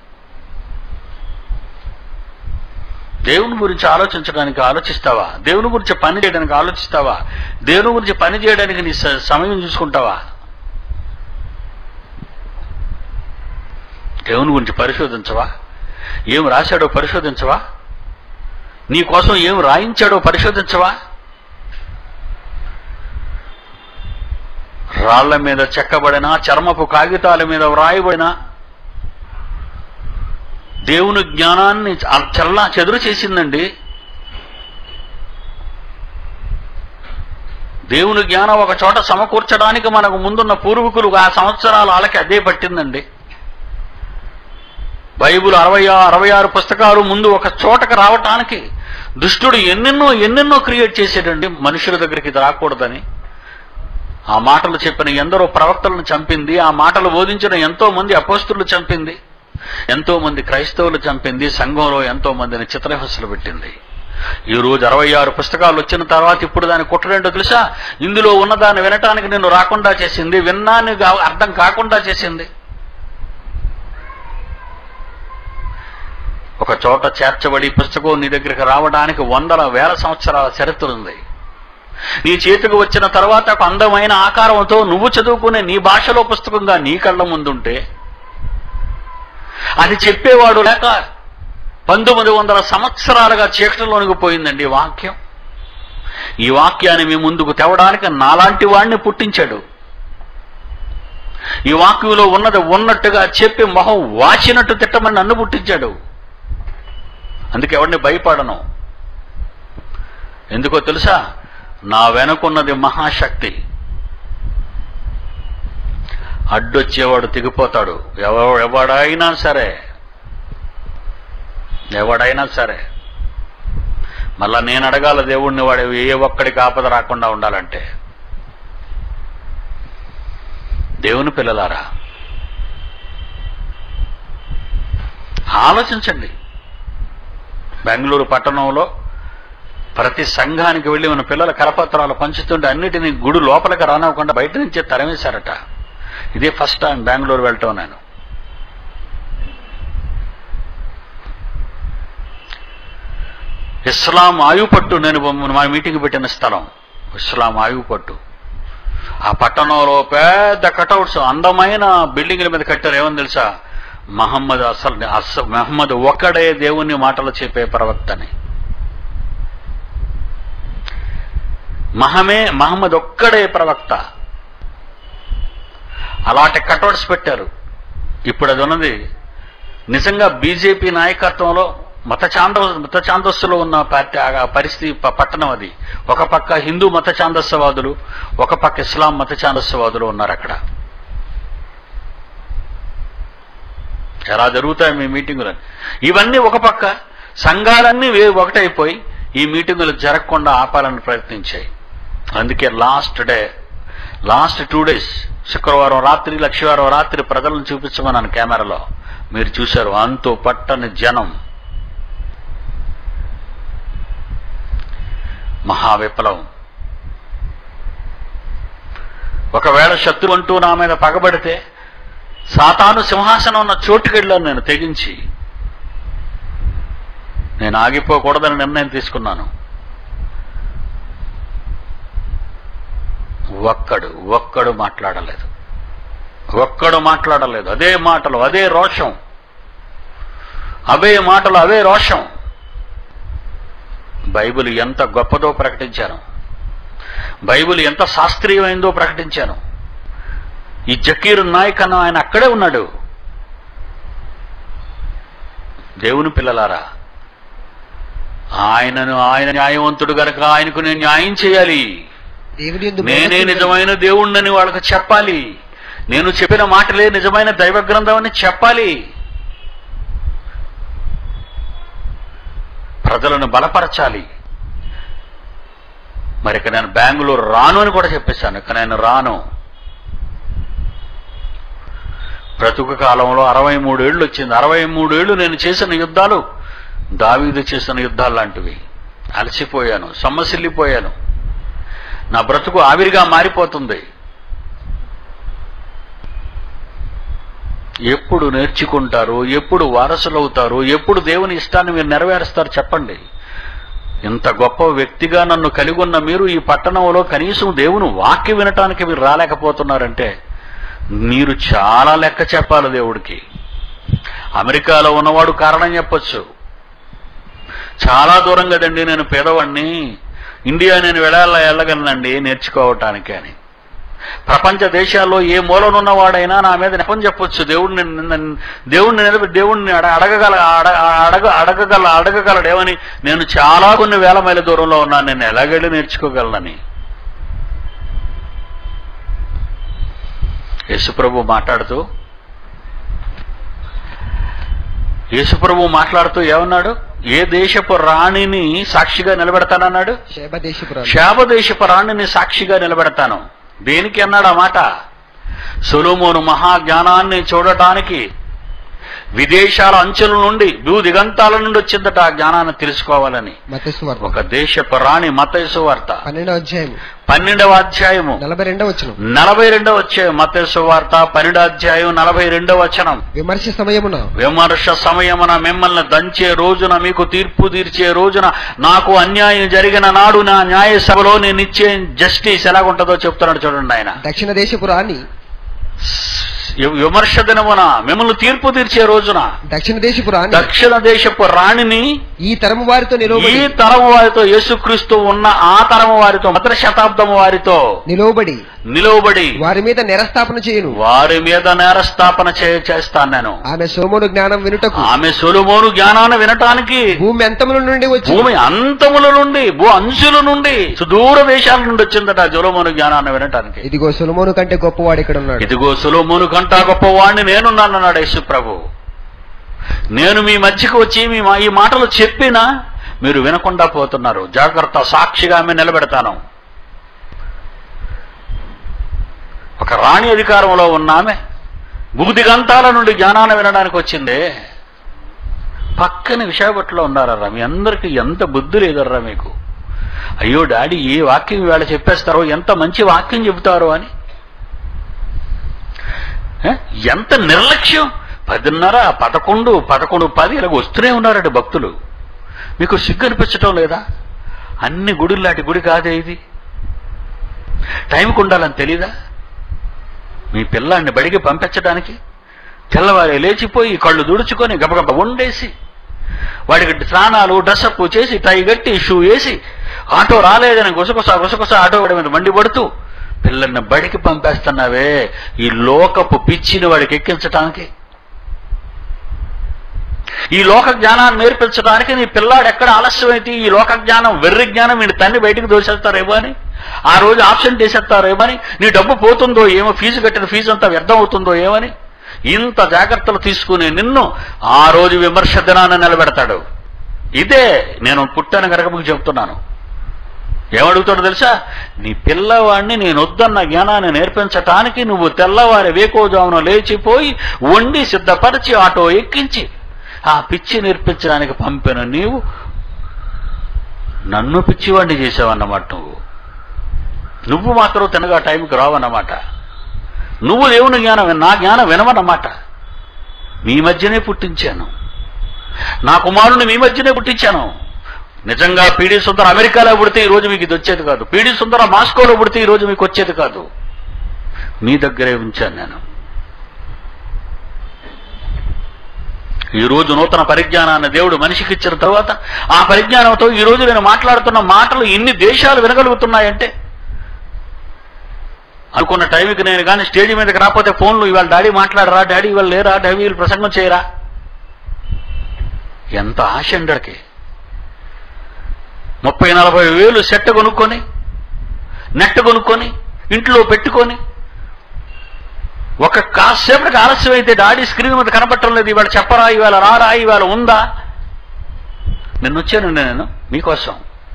దేవుని గురించి ఆలోచించడానికి ఆలోచిస్తావా దేవుని గురించి పని చేయడానికి ఆలోచిస్తావా దేవుని గురించి పని చేయడానికి నీ స- సమయం చూసుకుంటావా దేవుని గురించి పరిశోధించవా ఏం రాశాడో పరిశోధించవా నీ కోసం ఏం రాయించాడో పరిశోధించవా రాళ్ల మీద చెక్కబడిన చర్మపు కాగితాల మీద వ్రాయబడిన దేవుని జ్ఞానాన్ని చల్లా చెదురు చేసిందండి దేవుని జ్ఞానం ఒక చోట సమకూర్చడానికి మనకు ముందున్న పూర్వీకులు ఆ సంవత్సరాల వాళ్ళకి అదే పట్టిందండి బైబిల్ అరవై ఆ- అరవై ఆరు పుస్తకాలు ముందు ఒక చోటకు రావటానికి దుష్టుడు ఎన్నెన్నో ఎన్నెన్నో క్రియేట్ చేసేటండి మనుషుల దగ్గరికి ఇది రాకూడదని ఆ మాటలు చెప్పిన ఎందరో ప్రవక్తలను చంపింది ఆ మాటలు బోధించిన ఎంతో మంది అపోస్తులు చంపింది ఎంతో మంది క్రైస్తవులు చంపింది సంఘంలో ఎంతో మందిని చిత్రహింసలు పెట్టింది ఈ రోజు అరవై ఆరు పుస్తకాలు వచ్చిన తర్వాత ఇప్పుడు దాని కుట్రేంటో తెలుసా ఇందులో ఉన్నదాన్ని వినటానికి నిన్ను రాకుండా చేసింది విన్నాన్ని గా- అర్థం కాకుండా చేసింది ఒక చోట చేర్చబడి పుస్తకం నీ దగ్గరికి రావడానికి వందల వేల సంవత్సరాల చరిత్ర ఉంది నీ చేతికి వచ్చిన తర్వాత ఒక అందమైన ఆకారంతో నువ్వు చదువుకునే నీ భాషలో పుస్తకంగా నీ కళ్ళ ముందుంటే అది చెప్పేవాడు లేక పంతొమ్మిది వందల సంవత్సరాలుగా చీకటిలోనికి పోయిందండి ఈ వాక్యం ఈ వాక్యాన్ని మీ ముందుకు తేవడానికి నాలాంటి వాడిని పుట్టించాడు ఈ వాక్యంలో ఉన్నది ఉన్నట్టుగా చెప్పి మొహం వాచినట్టు తిట్టమని నన్ను పుట్టించాడు అందుకే ఎవరిని భయపడను ఎందుకో తెలుసా నా వెనుకున్నది మహాశక్తి అడ్డొచ్చేవాడు తెగిపోతాడు ఎవ ఎవడైనా సరే ఎవడైనా సరే మళ్ళా నేను అడగాల దేవుణ్ణి వాడు ఏ ఒక్కడికి ఆపద రాకుండా ఉండాలంటే దేవుని పిల్లలారా ఆలోచించండి బెంగళూరు పట్టణంలో ప్రతి సంఘానికి వెళ్ళి మన పిల్లల కరపత్రాలు పంచుతుంటే అన్నిటినీ గుడి లోపలికి రానివ్వకుండా బయట నుంచే తరిమేశారట ఇదే ఫస్ట్ టైం బెంగళూరు వెళ్ళటం నేను ఇస్లాం ఆయుపట్టు నేను మా మీటింగ్ పెట్టిన స్థలం ఇస్లాం ఆయుపట్టు ఆ పట్టణంలో పెద్ద కటౌట్స్ అందమైన బిల్డింగ్ల మీద కట్టారు ఏమని తెలుసా మహమ్మద్ అసలు అస మహమ్మద్ ఒక్కడే దేవుని మాటలు చెప్పే ప్రవక్తని మహమే మహమ్మద్ ఒక్కడే ప్రవక్త అలాంటి కటౌట్స్ పెట్టారు ఇప్పుడు అది ఉన్నది నిజంగా బీజేపీ నాయకత్వంలో మత చాంద మత ఛాందస్సులో ఉన్న పార్టీ ఆ పరిస్థితి ప- పట్టణం అది ఒక పక్క హిందూ మత ఛాందస్సవాదులు ఒక పక్క ఇస్లాం మత ఛాందస్సవాదులు ఉన్నారు అక్కడ ఎలా జరుగుతాయి మీ మీటింగులు ఇవన్నీ ఒక పక్క సంఘాలన్నీ వే ఒకటైపోయి ఈ మీటింగులు జరగకుండా ఆపాలని ప్రయత్నించాయి అందుకే last day last two days శుక్రవారం రాత్రి లక్షవారం రాత్రి ప్రజలను చూపించమన్నాను కెమెరాలో మీరు చూశారు అంతు పట్టని జనం మహా విప్లవం ఒకవేళ శత్రు అంటూ నా మీద పగబడితే సాతాను సింహాసనం ఉన్న చోటుకెళ్ళాను నేను తెగించి నేను ఆగిపోకూడదని నిర్ణయం తీసుకున్నాను ఒక్కడు ఒక్కడు మాట్లాడలేదు ఒక్కడు మాట్లాడలేదు అదే మాటలు అదే రోషం అవే మాటలు అవే రోషం బైబిల్ ఎంత గొప్పదో ప్రకటించాను బైబిల్ ఎంత శాస్త్రీయమైందో ప్రకటించాను ఈ జకీర్ నాయక్ అన్న ఆయన అక్కడే ఉన్నాడు దేవుని పిల్లలారా ఆయనను ఆయన న్యాయవంతుడు గనక ఆయనకు నేను న్యాయం చేయాలి దేవుని యందు నేనే భయభక్తులు నిజమైన దేవుణ్ణని వాళ్ళకి చెప్పాలి నేను చెప్పిన మాటలే నిజమైన దైవ గ్రంథం అని చెప్పాలి ప్రజలను బలపరచాలి మరి ఇక నేను బెంగళూరు రాను అని కూడా చెప్పేశాను ఇక నేను రాను బ్రతుకు కాలంలో అరవై మూడేళ్లు వచ్చింది అరవై మూడేళ్లు నేను చేసిన యుద్ధాలు దావీదు చేసిన యుద్ధాలు లాంటివి అలసిపోయాను సొమ్మసిల్లిపోయాను నా బ్రతుకు ఆవిరిగా మారిపోతుంది ఎప్పుడు నేర్చుకుంటారు ఎప్పుడు వారసులవుతారు ఎప్పుడు దేవుని ఇష్టాన్ని మీరు నెరవేరుస్తారు చెప్పండి ఇంత గొప్ప వ్యక్తిగా నన్ను కలిగి ఉన్న మీరు ఈ పట్టణంలో కనీసం దేవుని వాక్య వినటానికి మీరు రాలేకపోతున్నారంటే మీరు చాలా లెక్క చెప్పాలి దేవుడికి అమెరికాలో ఉన్నవాడు కారణం చెప్పొచ్చు చాలా దూరం కదండి నేను పేదవాడిని ఇండియా నేను వెళ్ళాల వెళ్ళగలనండి నేర్చుకోవటానికి అని ప్రపంచ దేశాల్లో ఏ మూలనున్నవాడైనా నా మీద నెపం చెప్పొచ్చు దేవుడిని నన్ను- దేవుడిని నిలబె దేవుడిని అడ- అడగగల అడ- అడగ అడగగల అడగగలడేమని నేను చాలా కొన్ని వేల మైల దూరంలో ఉన్నాను నేను ఎలాగెళ్ళి నేర్చుకోగలనని యేసుప్రభు మాట్లాడుతూ యేసుప్రభు మాట్లాడుతూ ఏమన్నాడు ఏ దేశపు రాణిని సాక్షిగా నిలబెడతానన్నాడు శేబ దేశపురాలు శాపదేశపు రాణిని సాక్షిగా నిలబెడతాను దేనికి అన్నాడు ఆ మాట సొలోమోను మహాజ్ఞానాన్ని చూడటానికి విదేశాల అంచుల నుండి భూ దిగంతాల నుండి వచ్చిందట ఆ జ్ఞానాన్ని తెలుసుకోవాలని మతస్సు వార్త ఒక దేశపు రాణి మతేసు వార్త పన్నెండవ అధ్యాయం పన్నెండవ అధ్యాయము నలభై రెండవ వచనం నలభై రెండవ వచ్చాయి మతేసు వార్త పన్నెండవ అధ్యాయం నలభై రెండవ వచనం విమర్శ సమయమున విమర్శ సమయమున మిమ్మల్ని దంచే రోజున మీకు తీర్పు తీర్చే రోజున నాకు అన్యాయం జరిగిన నాడు నా న్యాయ సభలో నేను ఇచ్చే జస్టిస్ ఎలాగుంటుందో చెప్తున్నాడు చూడండి ఆయన దక్షిణ దేశపు రాణి వి- విమర్శ దినమున మిమ్మల్ని తీర్పు తీర్చే రోజున దక్షిణ దేశపు రాణి దక్షిణ దేశపు రాణిని ఈ తరము వారితో ఈ నిలవబడి తరము వారితో యేసుక్రీస్తు ఉన్న ఆ తరము వారితో మొదటి శతాబ్దము వారితో నిలవబడి నిలువబడి వారి మీద నిరస్థాపన చేయును వారి మీద నేరస్థాపన చే- చేస్తాను నేను ఆమె సోమును జ్ఞానం వినుటకు ఆమె సొలుమోను జ్ఞానాన్ని వినటానికి భూమి అంతముల నుండి వచ్చి భూమి అంతముల నుండి భూ అంచుల నుండి సుదూర దేశాల నుండి వచ్చిందట జొలమోను జ్ఞానాన్ని వినటానికి ఇదిగో సొలొమోను కంటే గొప్పవాడు ఇక్కడ ఉన్నాడు ఇదిగో సులోమోను కంటా గొప్పవాణ్ణి నేనున్నానన్నాడు యేసు ప్రభు నేను మీ మధ్యకు వచ్చి మీ మా- ఈ మాటలు చెప్పినా మీరు వినకుండా పోతున్నారు జాగ్రత్త సాక్షిగా ఆమె నిలబెడతాను ఒక రాణి అధికారంలో ఉన్న ఆమె భూదిగంతాల నుండి జ్ఞానాన్ని వినడానికి వచ్చిందే పక్కన విశాఖపట్నంలో ఉన్నారా మీ అందరికీ ఎంత బుద్ధి లేదర్రా మీకు అయ్యో డాడీ ఏ వాక్యం వేళ చెప్పేస్తారో ఎంత మంచి వాక్యం చెబుతారో అని ఏ? ఎంత నిర్లక్ష్యం పదిన్నర పదకొండు పదకొండు పది ఇలాగ వస్తూనే ఉన్నారండి భక్తులు మీకు సిగ్గు అనిపించటం లేదా అన్ని గుడిలాంటి గుడి కాదే ఇది టైంకి ఉండాలని తెలీదా మీ పిల్లాన్ని బడికి పంపించడానికి తెల్లవారి లేచిపోయి కళ్ళు దుడుచుకొని గబగబ వండేసి వాడికి స్నానాలు డ్రెస్అప్ చేసి టై కట్టి షూ వేసి ఆటో రాలేదని గుసగుస గుసగుస ఆటో వాడి మీద మండిపడుతూ పిల్లల్ని బడికి పంపేస్తున్నావే ఈ లోకపు పిచ్చిని వాడికి ఎక్కించటానికి ఈ లోక జ్ఞానాన్ని నేర్పించడానికి నీ పిల్లాడు ఎక్కడ ఆలస్యమైతే ఈ లోక జ్ఞానం వెర్రి జ్ఞానం వీడి తన్ని బయటికి దోసేస్తారేమో అని ఆ రోజు ఆప్షన్ చేసేస్తారేమని నీ డబ్బు పోతుందో ఏమో ఫీజు కట్టిన ఫీజు అంతా వ్యర్థం అవుతుందో ఏమని ఇంత జాగ్రత్తలు తీసుకునే నిన్ను ఆ రోజు విమర్శ దినాన్ని నిలబెడతాడు ఇదే నేను పుట్టాను కనుక మీకు చెప్తున్నాను ఏమడుగుతాడో తెలుసా నీ పిల్లవాడిని నేను వద్దన్న జ్ఞానాన్ని నేర్పించటానికి నువ్వు తెల్లవారి వేకోజామున లేచిపోయి వండి సిద్ధపరిచి ఆటో ఎక్కించి ఆ పిచ్చి నేర్పించడానికి పంపిన నీవు నన్ను పిచ్చివాడిని చేసావన్నమాట నువ్వు నువ్వు మాత్రం తినగా టైంకి రావన్నమాట నువ్వు దేవుని జ్ఞానం విన- నా జ్ఞానం వినవన్నమాట మీ మధ్యనే పుట్టించాను నా కుమారుని మీ మధ్యనే పుట్టించాను నిజంగా పీడి సుందర అమెరికాలో పుడితే ఈ రోజు మీకు ఇది వచ్చేది కాదు పీడి సుందర మాస్కోలో పుడితే ఈ రోజు మీకు వచ్చేది కాదు మీ దగ్గరే ఉంచాను నేను ఈ రోజు నూతన పరిజ్ఞానాన్ని దేవుడు మనిషికి ఇచ్చిన తర్వాత ఆ పరిజ్ఞానంతో ఈ రోజు నేను మాట్లాడుతున్న మాటలు ఎన్ని దేశాలు వినగలుగుతున్నాయంటే అనుకున్న టైంకి నేను కానీ స్టేజ్ మీదకి రాకపోతే ఫోన్లు ఇవాళ డాడీ మాట్లాడరా డాడీ ఇవాళ లేరా డాడీ వీళ్ళు ప్రసంగం చేయరా ఎంత ఆశ అండడికి ముప్పై నలభై వేలు సెట్ కొనుక్కొని నెట్ కొనుక్కొని ఇంట్లో పెట్టుకొని ఒక కాసేపటికి ఆలస్యం అయితే డాడీ స్క్రీన్ మీద కనపడటం లేదు ఇవాళ చెప్పరా ఇవాళ రారా ఇవాళ ఉందా నిన్న వచ్చానండి నేను మీకోసం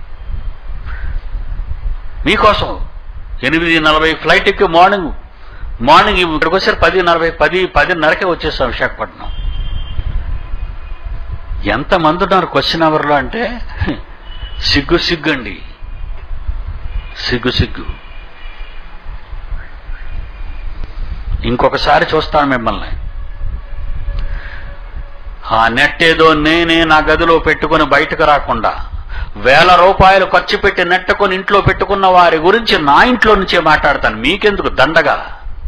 మీకోసం ఎనిమిది నలభై ఫ్లైట్ ఎక్కి మార్నింగ్ మార్నింగ్ ఇక్కడికి వచ్చారు పది నలభై పది పదిన్నరకే వచ్చేస్తాం విశాఖపట్నం ఎంతమంది ఉన్నారు క్వశ్చన్ అవర్లో అంటే సిగ్గు సిగ్గు అండి సిగ్గు సిగ్గు ఇంకొకసారి చూస్తాను మిమ్మల్ని ఆ నెట్ ఏదో నేనే నా గదిలో పెట్టుకుని బయటకు రాకుండా వేల రూపాయలు ఖర్చు పెట్టి నెట్టుకొని ఇంట్లో పెట్టుకున్న వారి గురించి నా ఇంట్లో నుంచే మాట్లాడతాను మీకెందుకు దండగా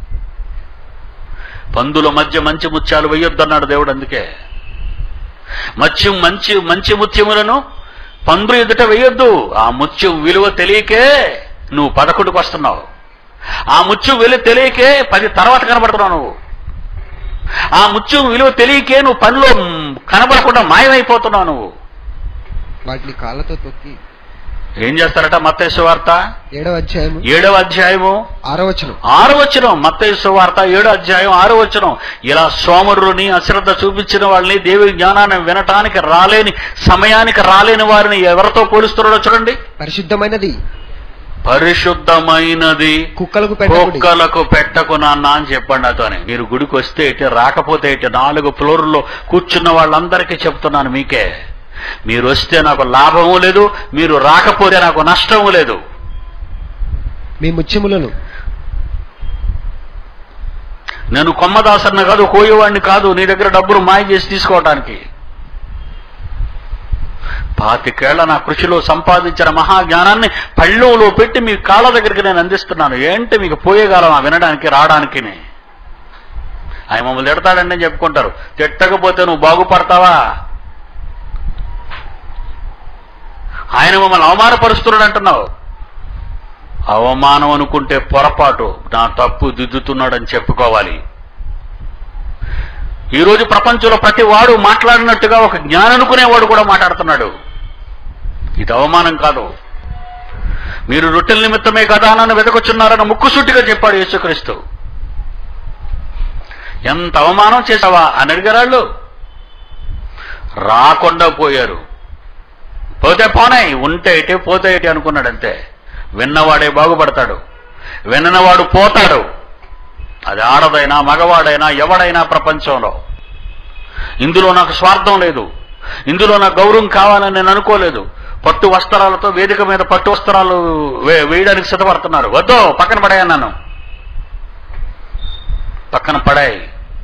పందుల మధ్య మంచి ముత్యాలు వేయొద్దన్నాడు దేవుడు అందుకే మత్స్యం మంచి మంచి ముత్యములను పందులు ఎదుట వేయొద్దు ఆ ముత్యం విలువ తెలియకే నువ్వు పదకొండుకు వస్తున్నావు ఆ ముత్యం విలువ తెలియకే పది తర్వాత కనబడుతున్నావు నువ్వు ఆ ముత్యం విలువ తెలియకే నువ్వు పనిలో మ్, కనబడకుండా మాయమైపోతున్నావు నువ్వు వాటిని కాళ్ళతో తొక్కి ఏం చేస్తారట మత్తేసు వార్త ఏడవ అధ్యాయము ఏడవ అధ్యాయము ఆరో వచనం ఆరు వచనం మత్తేసు వార్త ఏడో అధ్యాయం ఆరు వచనం ఇలా సోమరుని అశ్రద్ధ చూపించిన వాళ్ళని దేవి జ్ఞానాన్ని వినటానికి రాలేని సమయానికి రాలేని వారిని ఎవరితో పోలుస్తున్నాడో చూడండి పరిశుద్ధమైనది పరిశుద్ధమైనది కుక్కలకు పెట్టకుడి కుక్కలకు పెట్టకు నాన్న అని చెప్పండి అతని మీరు గుడికి వస్తే ఇటు రాకపోతే ఇటు నాలుగు ఫ్లోర్లో కూర్చున్న వాళ్ళందరికీ చెప్తున్నాను మీకే మీరు వస్తే నాకు లాభము లేదు మీరు రాకపోతే నాకు నష్టము లేదు మీ ముత్యములను నేను కొమ్మదాసన్న కాదు కోయేవాడిని కాదు నీ దగ్గర డబ్బులు మాయ చేసి తీసుకోవటానికి పాతికేళ్ల నా కృషిలో సంపాదించిన మహాజ్ఞానాన్ని పళ్ళెంలో పెట్టి మీ కాళ్ళ దగ్గరికి నేను అందిస్తున్నాను ఏంటి మీకు పోయేగాలం వినడానికి రావడానికి ఆయన మమ్మల్ని తిడతాడండి అని చెప్పుకుంటారు తిట్టకపోతే నువ్వు బాగుపడతావా ఆయన మమ్మల్ని అవమానపరుస్తున్నాడు అంటున్నావు అవమానం అనుకుంటే పొరపాటు నా తప్పు దిద్దుతున్నాడని చెప్పుకోవాలి ఈరోజు ప్రపంచంలో ప్రతి వాడు మాట్లాడినట్టుగా ఒక జ్ఞానం అనుకునేవాడు కూడా మాట్లాడుతున్నాడు ఇది అవమానం కాదు మీరు రొట్టెల నిమిత్తమే కదా నన్ను వెతకొచ్చున్నారని ముక్కుసూటిగా చెప్పాడు యేసుక్రీస్తు ఎంత అవమానం చేసావా అని అడిగారాళ్ళు రాకుండా పోయారు పోతే పోనాయి ఉంటే ఇటే పోతే ఇటే అనుకున్నాడు అంతే విన్నవాడే బాగుపడతాడు విన్నవాడు పోతాడు అది ఆడదైనా మగవాడైనా ఎవడైనా ప్రపంచంలో ఇందులో నాకు స్వార్థం లేదు ఇందులో నాకు గౌరవం కావాలని నేను అనుకోలేదు పట్టు వస్త్రాలతో వేదిక మీద పట్టు వస్త్రాలు వే- వేయడానికి సిద్ధపడుతున్నారు వద్దు పక్కన పడాయి నన్ను పక్కన పడాయి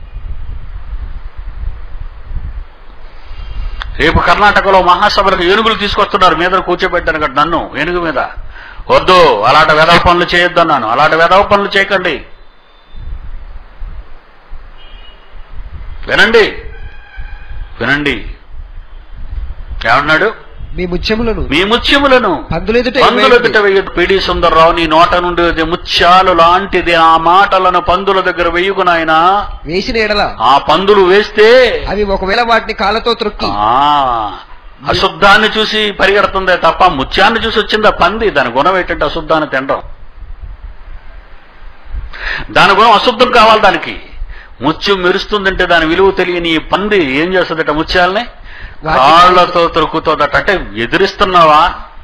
రేపు కర్ణాటకలో మహాసభలకు ఏనుగులు తీసుకొస్తున్నారు మీద కూర్చోబెట్టాను నన్ను ఏనుగు మీద వద్దు అలాంటి వెధవ పనులు చేయొద్దన్నాను అలాంటి వెధవ పనులు చేయకండి వినండి వినండి ఏమన్నాడు మీ ముత్యములను మీ ముత్యములను పందులెదుట పందులెదుట వెయ్యదు పిడి సుందర్రావు నీ నోట నుండి అది ముత్యాలు లాంటిది ఆ మాటలను పందుల దగ్గర వెయ్యుకు నాయనా వేసిన ఎడల ఆ పందులు వేస్తే అవి ఒకవేళ వాటిని కాళ్ళతో త్రొక్కి ఆ అశుద్ధాన్ని చూసి పరిగెడుతుందే తప్ప ముత్యాన్ని చూసి వచ్చిందా పంది దాని గుణం ఏంటంటే అశుద్ధాన్ని తినడం దాని గుణం అశుద్ధం కావాలి దానికి ముత్యం మెరుస్తుందంటే దాని విలువ తెలియని ఈ పంది ఏం చేస్తుందట ముత్యాలని వాటి- కాళ్లతో తొరుకుతుందట అంటే ఎదిరిస్తున్నావా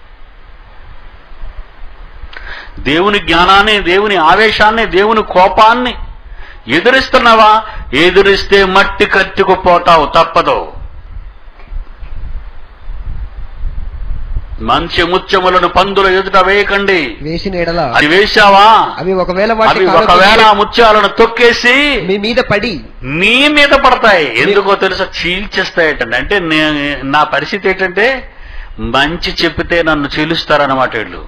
దేవుని జ్ఞానాన్ని దేవుని ఆవేశాన్ని దేవుని కోపాన్ని ఎదిరిస్తున్నావా ఎదిరిస్తే మట్టి కట్టుకుపోతావు తప్పదు మంచి ముత్యములను పందుల ఎదుట వేయకండి వేసిన ఎడల అది వేశావా అవి ఒకవేళ వాటి అవి కాళ్ళతో ఒకవేళ ఆ ముత్యాలను తొక్కేసి మీ మీద పడి నీ మీద పడతాయి ఎందుకో తెలుసా చీల్చేస్తాయటండి అంటే నే- నా పరిస్థితి ఏంటంటే మంచి చెప్పితే నన్ను చీలుస్తారన్నమాట వీళ్ళు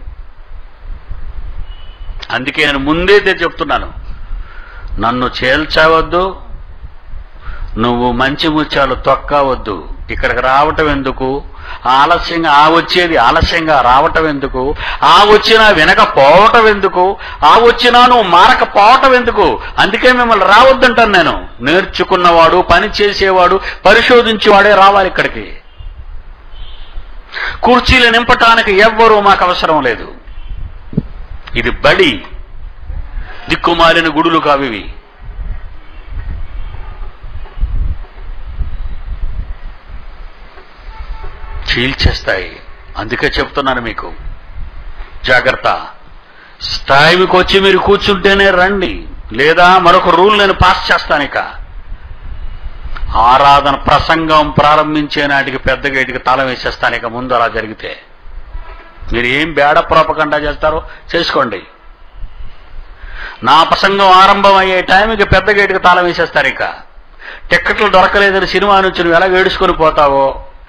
అందుకే నేను ముందే తె- చెప్తున్నాను నన్ను చేల్చవద్దు నువ్వు మంచి ముత్యాలు తొక్కవద్దు ఇక్కడికి రావటం ఎందుకు ఆలస్యంగా ఆ వచ్చేది ఆలస్యంగా రావటం ఎందుకు ఆ వచ్చినా వినకపోవటం ఎందుకు ఆ వచ్చినా నువ్వు మారకపోవటం ఎందుకు అందుకే మిమ్మల్ని రావద్దంటాను నేను నేర్చుకున్నవాడు పని చేసేవాడు పరిశోధించేవాడే రావాలి ఇక్కడికి కుర్చీలు నింపటానికి ఎవ్వరూ మాకు అవసరం లేదు ఇది బడి దిక్కుమాలిన గుడులు కావివి చీల్చేస్తాయి అందుకే చెప్తున్నాను మీకు జాగ్రత్త స్థాయికి వచ్చి మీరు కూర్చుంటేనే రండి లేదా మరొక రూల్ నేను పాస్ చేస్తాను ఇక ఆరాధన ప్రసంగం ప్రారంభించే నాటికి పెద్ద గేటికి తాళం వేసేస్తాను ఇక ముందు అలా జరిగితే మీరు ఏం బేడ ప్రోపకండా చేస్తారో చేసుకోండి నా ప్రసంగం ఆరంభం అయ్యే టైంకి పెద్ద గేటుకి తాళం వేసేస్తారు ఇక టిక్కెట్లు దొరకలేదని సినిమా నుంచి నువ్వు ఎలా ఏడుచుకొని పోతావో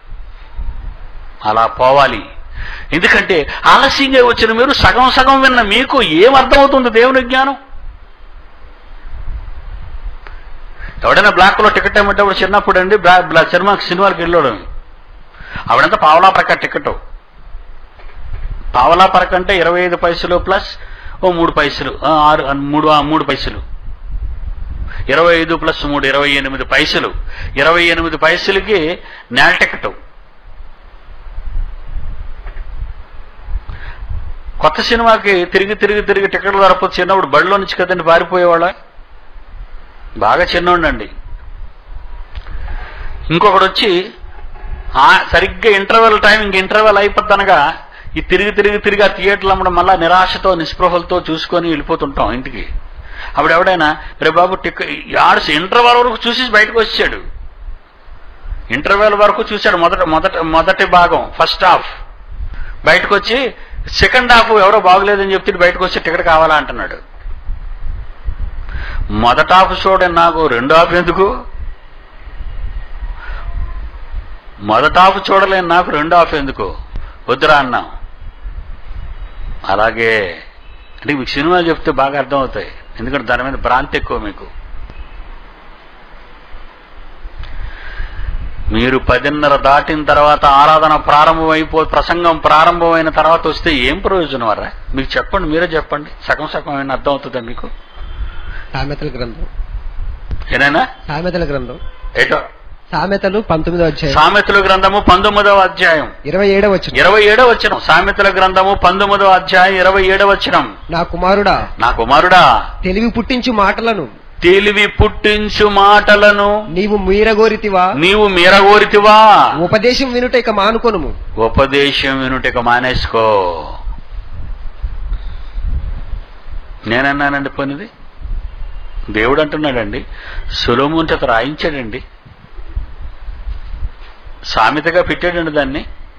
అలా పోవాలి ఎందుకంటే ఆలస్యంగా వచ్చిన మీరు సగం సగం విన్న మీకు ఏం అర్థమవుతుంది దేవుని జ్ఞానం ఎవడైనా బ్లాక్ లో టికెట్ ఏమంటే చిన్నప్పుడు అండి బ్లాక్ బ్లాక్ సినిమా సినిమాకి వెళ్ళడం ఆవిడంతా పావలా ప్రక్క టికెట్ పావలా పరక అంటే ఇరవై ఐదు పైసలు ప్లస్ ఓ మూడు పైసలు ఆ, ఆరు ఆ, మూడు ఆ, మూడు పైసలు ఇరవై ఐదు ప్లస్ మూడు ఇరవై ఎనిమిది పైసలు ఇరవై ఎనిమిది పైసలకి నేల టికెట్ కొత్త సినిమాకి తిరిగి తిరిగి తిరిగి టికెట్లు దొరకదు చిన్నప్పుడు బడిలో నుంచి కదండి పారిపోయేవాళ్ళ బాగా చిన్నోండండి ఇంకొకడు వచ్చి ఆ సరిగ్గా ఇంటర్వెల్ టైం ఇంక ఇంటర్వెల్ అయిపోద్దనగా ఈ తిరిగి తిరిగి తిరిగి ఆ థియేటర్లు అమ్మడం మళ్ళా నిరాశతో నిస్పృహలతో చూసుకొని వెళ్ళిపోతుంటాం ఇంటికి అప్పుడు ఎవడైనా రే బాబు టిక్ ఆడు ఇంటర్వెల్ వరకు చూసి బయటకు వచ్చాడు ఇంటర్వెల్ వరకు చూశాడు మొదట మొదట మొదటి భాగం ఫస్ట్ హాఫ్ బయటకు వచ్చి సెకండ్ హాఫ్ ఎవరో బాగలేదని చెప్తే బయటకు వచ్చి టికెట్ కావాలా అంటున్నాడు మొదట హాఫ్ చూడండి నాకు రెండో హాఫ్ ఎందుకు మొదట హాఫ్ చూడలేను నాకు రెండో హాఫ్ ఎందుకు వద్దురా అన్నాం అలాగే అంటే మీకు సినిమాలు చెప్తే బాగా అర్థమవుతాయి ఎందుకంటే దాని మీద భ్రాంతి ఎక్కువ మీకు మీరు పదిన్నర దాటిన తర్వాత ఆరాధన ప్రారంభమైపో ప్రసంగం ప్రారంభమైన తర్వాత వస్తే ఏం ప్రయోజనం అరా మీకు చెప్పండి మీరే చెప్పండి సగం సగం ఏమైనా అర్థం అవుతుందా మీకు సామెతల గ్రంథం ఏనైనా సామెతల గ్రంథం ఏటో సామెతలు పంతొమ్మిదో అధ్యాయం సామెతల గ్రంథము పంతొమ్మిదవ అధ్యాయం ఇరవై ఏడవ వచ్చిన ఇరవై ఏడవ వచ్చినం సామెతల గ్రంథము పంతొమ్మిదవ అధ్యాయం ఇరవై ఏడవ వచ్చినం నా కుమారుడా నా కుమారుడా తెలివి పుట్టించు మాటలను తెలివి పుట్టించు మాటలను నీవు మీరగోరితివా నీవు మీరగోరితివా ఉపదేశం వినుట ఇక మానుకొనుము ఉపదేశం వినుటిక మానేసుకో నేనన్నానండి పోనిది దేవుడు అంటున్నాడండి సులోమున్ చేత రాయించాడండి సామెతగా పెట్టాడండి దాన్ని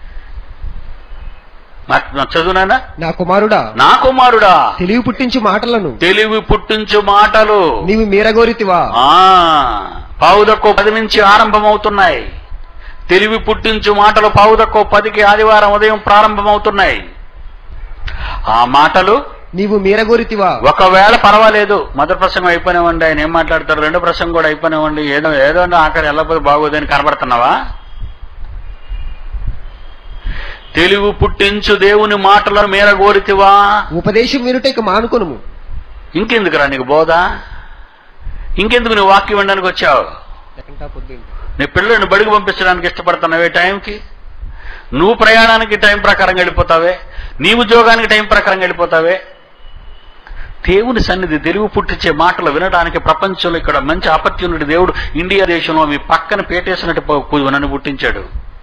నాకు నచ్చదు నాన్న నా కుమారుడా నా కుమారుడా తెలివి పుట్టించు మాటలను తెలివి పుట్టించు మాటలు నీవు మీరగోరితివా ఆ పావుదక్కో పది నుంచి ఆరంభమవుతున్నాయి తెలివి పుట్టించు మాటలు పావుదక్కో పదికి ఆదివారం ఉదయం ప్రారంభమవుతున్నాయి ఆ మాటలు నీవు మీరగోరితివా ఒకవేళ పర్వాలేదు మొదటి ప్రసంగం అయిపోయినామండి ఆయన ఏం మాట్లాడతారు రెండో ప్రసంగం కూడా అయిపోయినామండి ఏదో ఏదో అంటే ఆఖరి వెళ్ళకపోతే బాగోదని కనబడుతున్నావా తెలివి పుట్టించు దేవుని మాటలను మేరగోరితివా ఉపదేశం వినుట ఇక మానుకొనుము ఇంకెందుకురా నీకు బోధ ఇంకెందుకు నువ్వు వాక్యం వినడానికి వచ్చావు నీ పిల్లల్ని బడికి పంపించడానికి ఇష్టపడుతున్నావే టైంకి నువ్వు ప్రయాణానికి టైం ప్రకారం వెళ్ళిపోతావే నీ ఉద్యోగానికి టైం ప్రకారం వెళ్ళిపోతావే దేవుని సన్నిధి తెలుగు పుట్టించే మాటలు వినడానికి ప్రపంచంలో ఇక్కడ మంచి ఆపత్యునుడి దేవుడు ఇండియా దేశంలో మీ పక్కన పేటేసినట్టు పో- పో- నన్ను పుట్టించాడు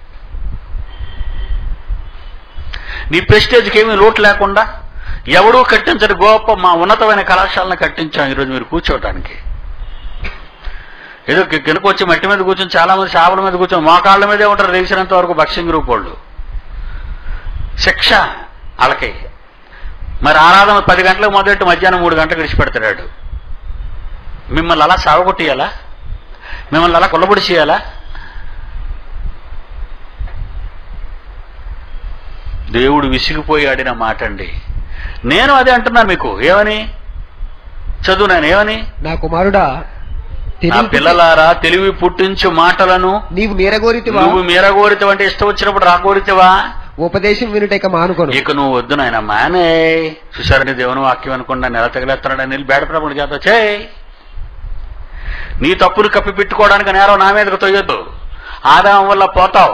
నీ ప్రెస్టేజ్కి ఏమీ లోటు లేకుండా ఎవడూ కట్టించడు గొప్ప మా ఉన్నతమైన కళాశాలను కట్టించాం ఈరోజు మీరు కూర్చోవటానికి ఏదో కి- కిందకు వచ్చి మట్టి మీద కూర్చొని చాలా మంది షాపుల మీద కూర్చొని మోకాళ్ళ మీదే ఉంటారు రేసినంత వరకు బక్సింగ్ గ్రూప్ వాళ్ళు శిక్ష వాళ్ళకి మరి ఆరాధన పది గంటలకు మొదలెట్టి మధ్యాహ్నం మూడు గంటలకు విడిచిపెడతాడు మిమ్మల్ని అలా సావగొట్టియాలా మిమ్మల్ని అలా కొల్లబొడి చేయాలా దేవుడు విసిగిపోయి ఆడిన మాట అండి నేను అదే అంటున్నాను మీకు ఏమని చదువు నేను ఏమని నా కుమారుడా నా తెలివి పిల్లలారా తెలివి పుట్టించు మాటలను నీవు మీరగోరితివా నువ్వు మీరగోరితవంటే ఇష్టం వచ్చినప్పుడు రాగోరితవా ఉపదేశం వినుటక మానుకొను ఇక నువ్వు వద్దు నాయన మానే చూసారని దేవుని వాక్యం అనుకుండా నెల తగిలేస్తున్నాడని నీళ్ళు బేడపడప్పుడు చేత చేయి నీ తప్పును కప్పి పెట్టుకోవడానికి నేరం నా మీదకు తొయ్యొద్దు ఆదాయం వల్ల పోతావు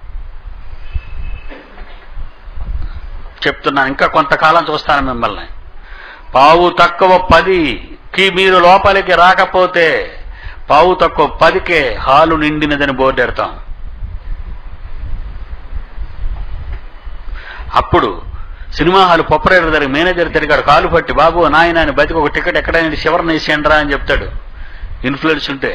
చెప్తున్నాను ఇంకా కొంతకాలం చూస్తాను మిమ్మల్ని పావు తక్కువ పదికి మీరు లోపలికి రాకపోతే పావు తక్కువ పదికే హాలు నిండినదని బోర్డెడతాం అప్పుడు సినిమా హాల్ పొప్పరేటర్ దగ్గర మేనేజర్ తిరిగాడు కాలు పట్టి బాబు నాయన అని బతికి ఒక టికెట్ ఎక్కడైనా చివరిని వేసేయండిరా అని చెప్తాడు ఇన్ఫ్లుయెన్స్ ఉంటే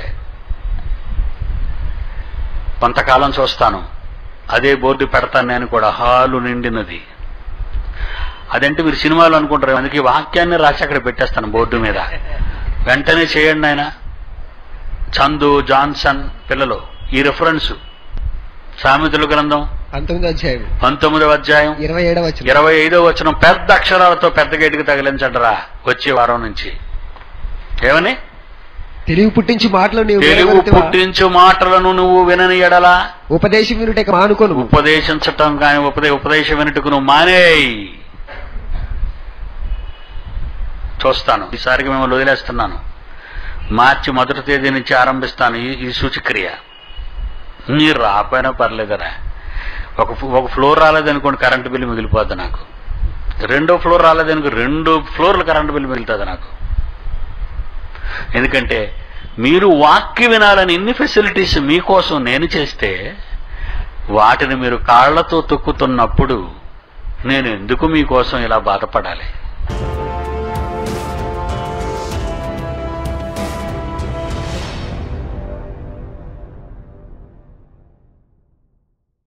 కొంతకాలం చూస్తాను అదే బోర్డు పెడతాను నేను కూడా హాలు నిండినది అదంటే మీరు సినిమాలు అనుకుంటారు అందుకే ఈ వాక్యాన్ని రాసి అక్కడ పెట్టేస్తాను బోర్డు మీద వెంటనే చేయండి ఆయన చందు జాన్సన్ పిల్లలు ఈ రెఫరెన్స్ సామెతల గ్రంథం పంతొమ్మిది అధ్యాయం పంతొమ్మిదవ అధ్యాయం ఇరవై ఏడవ వచ్చిన ఇరవై ఐదో వచ్చిన పెద్ద అక్షరాలతో పెద్ద గేటుకి తగిలించడరా వచ్చే వారం నుంచి ఏమని తెలివి పుట్టించి మాటలు నీవు తెలుగు మీరగోరితివా? పుట్టించు మాటలను నువ్వు వినని ఎడలా ఉపదేశం వినుటక మానుకొను ఉపదేశించటం కానీ ఉపదే ఉపదేశం వినటుకు నువ్వు మానేయ్ చూస్తాను ఈసారికి మిమ్మల్ని వదిలేస్తున్నాను మార్చి మొదటి తేదీ నుంచి ఆరంభిస్తాను ఈ ఈ సూచక్రియ మీరు రాపోయినా పర్లేదరా ఒక ఫ్- ఒక ఫ్లోర్ రాలేదనుకోండి కరెంటు బిల్లు మిగిలిపోద్ది నాకు రెండో ఫ్లోర్ రాలేదనుకో రెండు ఫ్లోర్ల కరెంటు బిల్లు మిగులుతుంది నాకు ఎందుకంటే మీరు వాక్య వినాలని ఇన్ని ఫెసిలిటీస్ మీకోసం నేను చేస్తే వాటిని మీరు కాళ్లతో తొక్కుతున్నప్పుడు నేను ఎందుకు మీకోసం ఇలా బాధపడాలి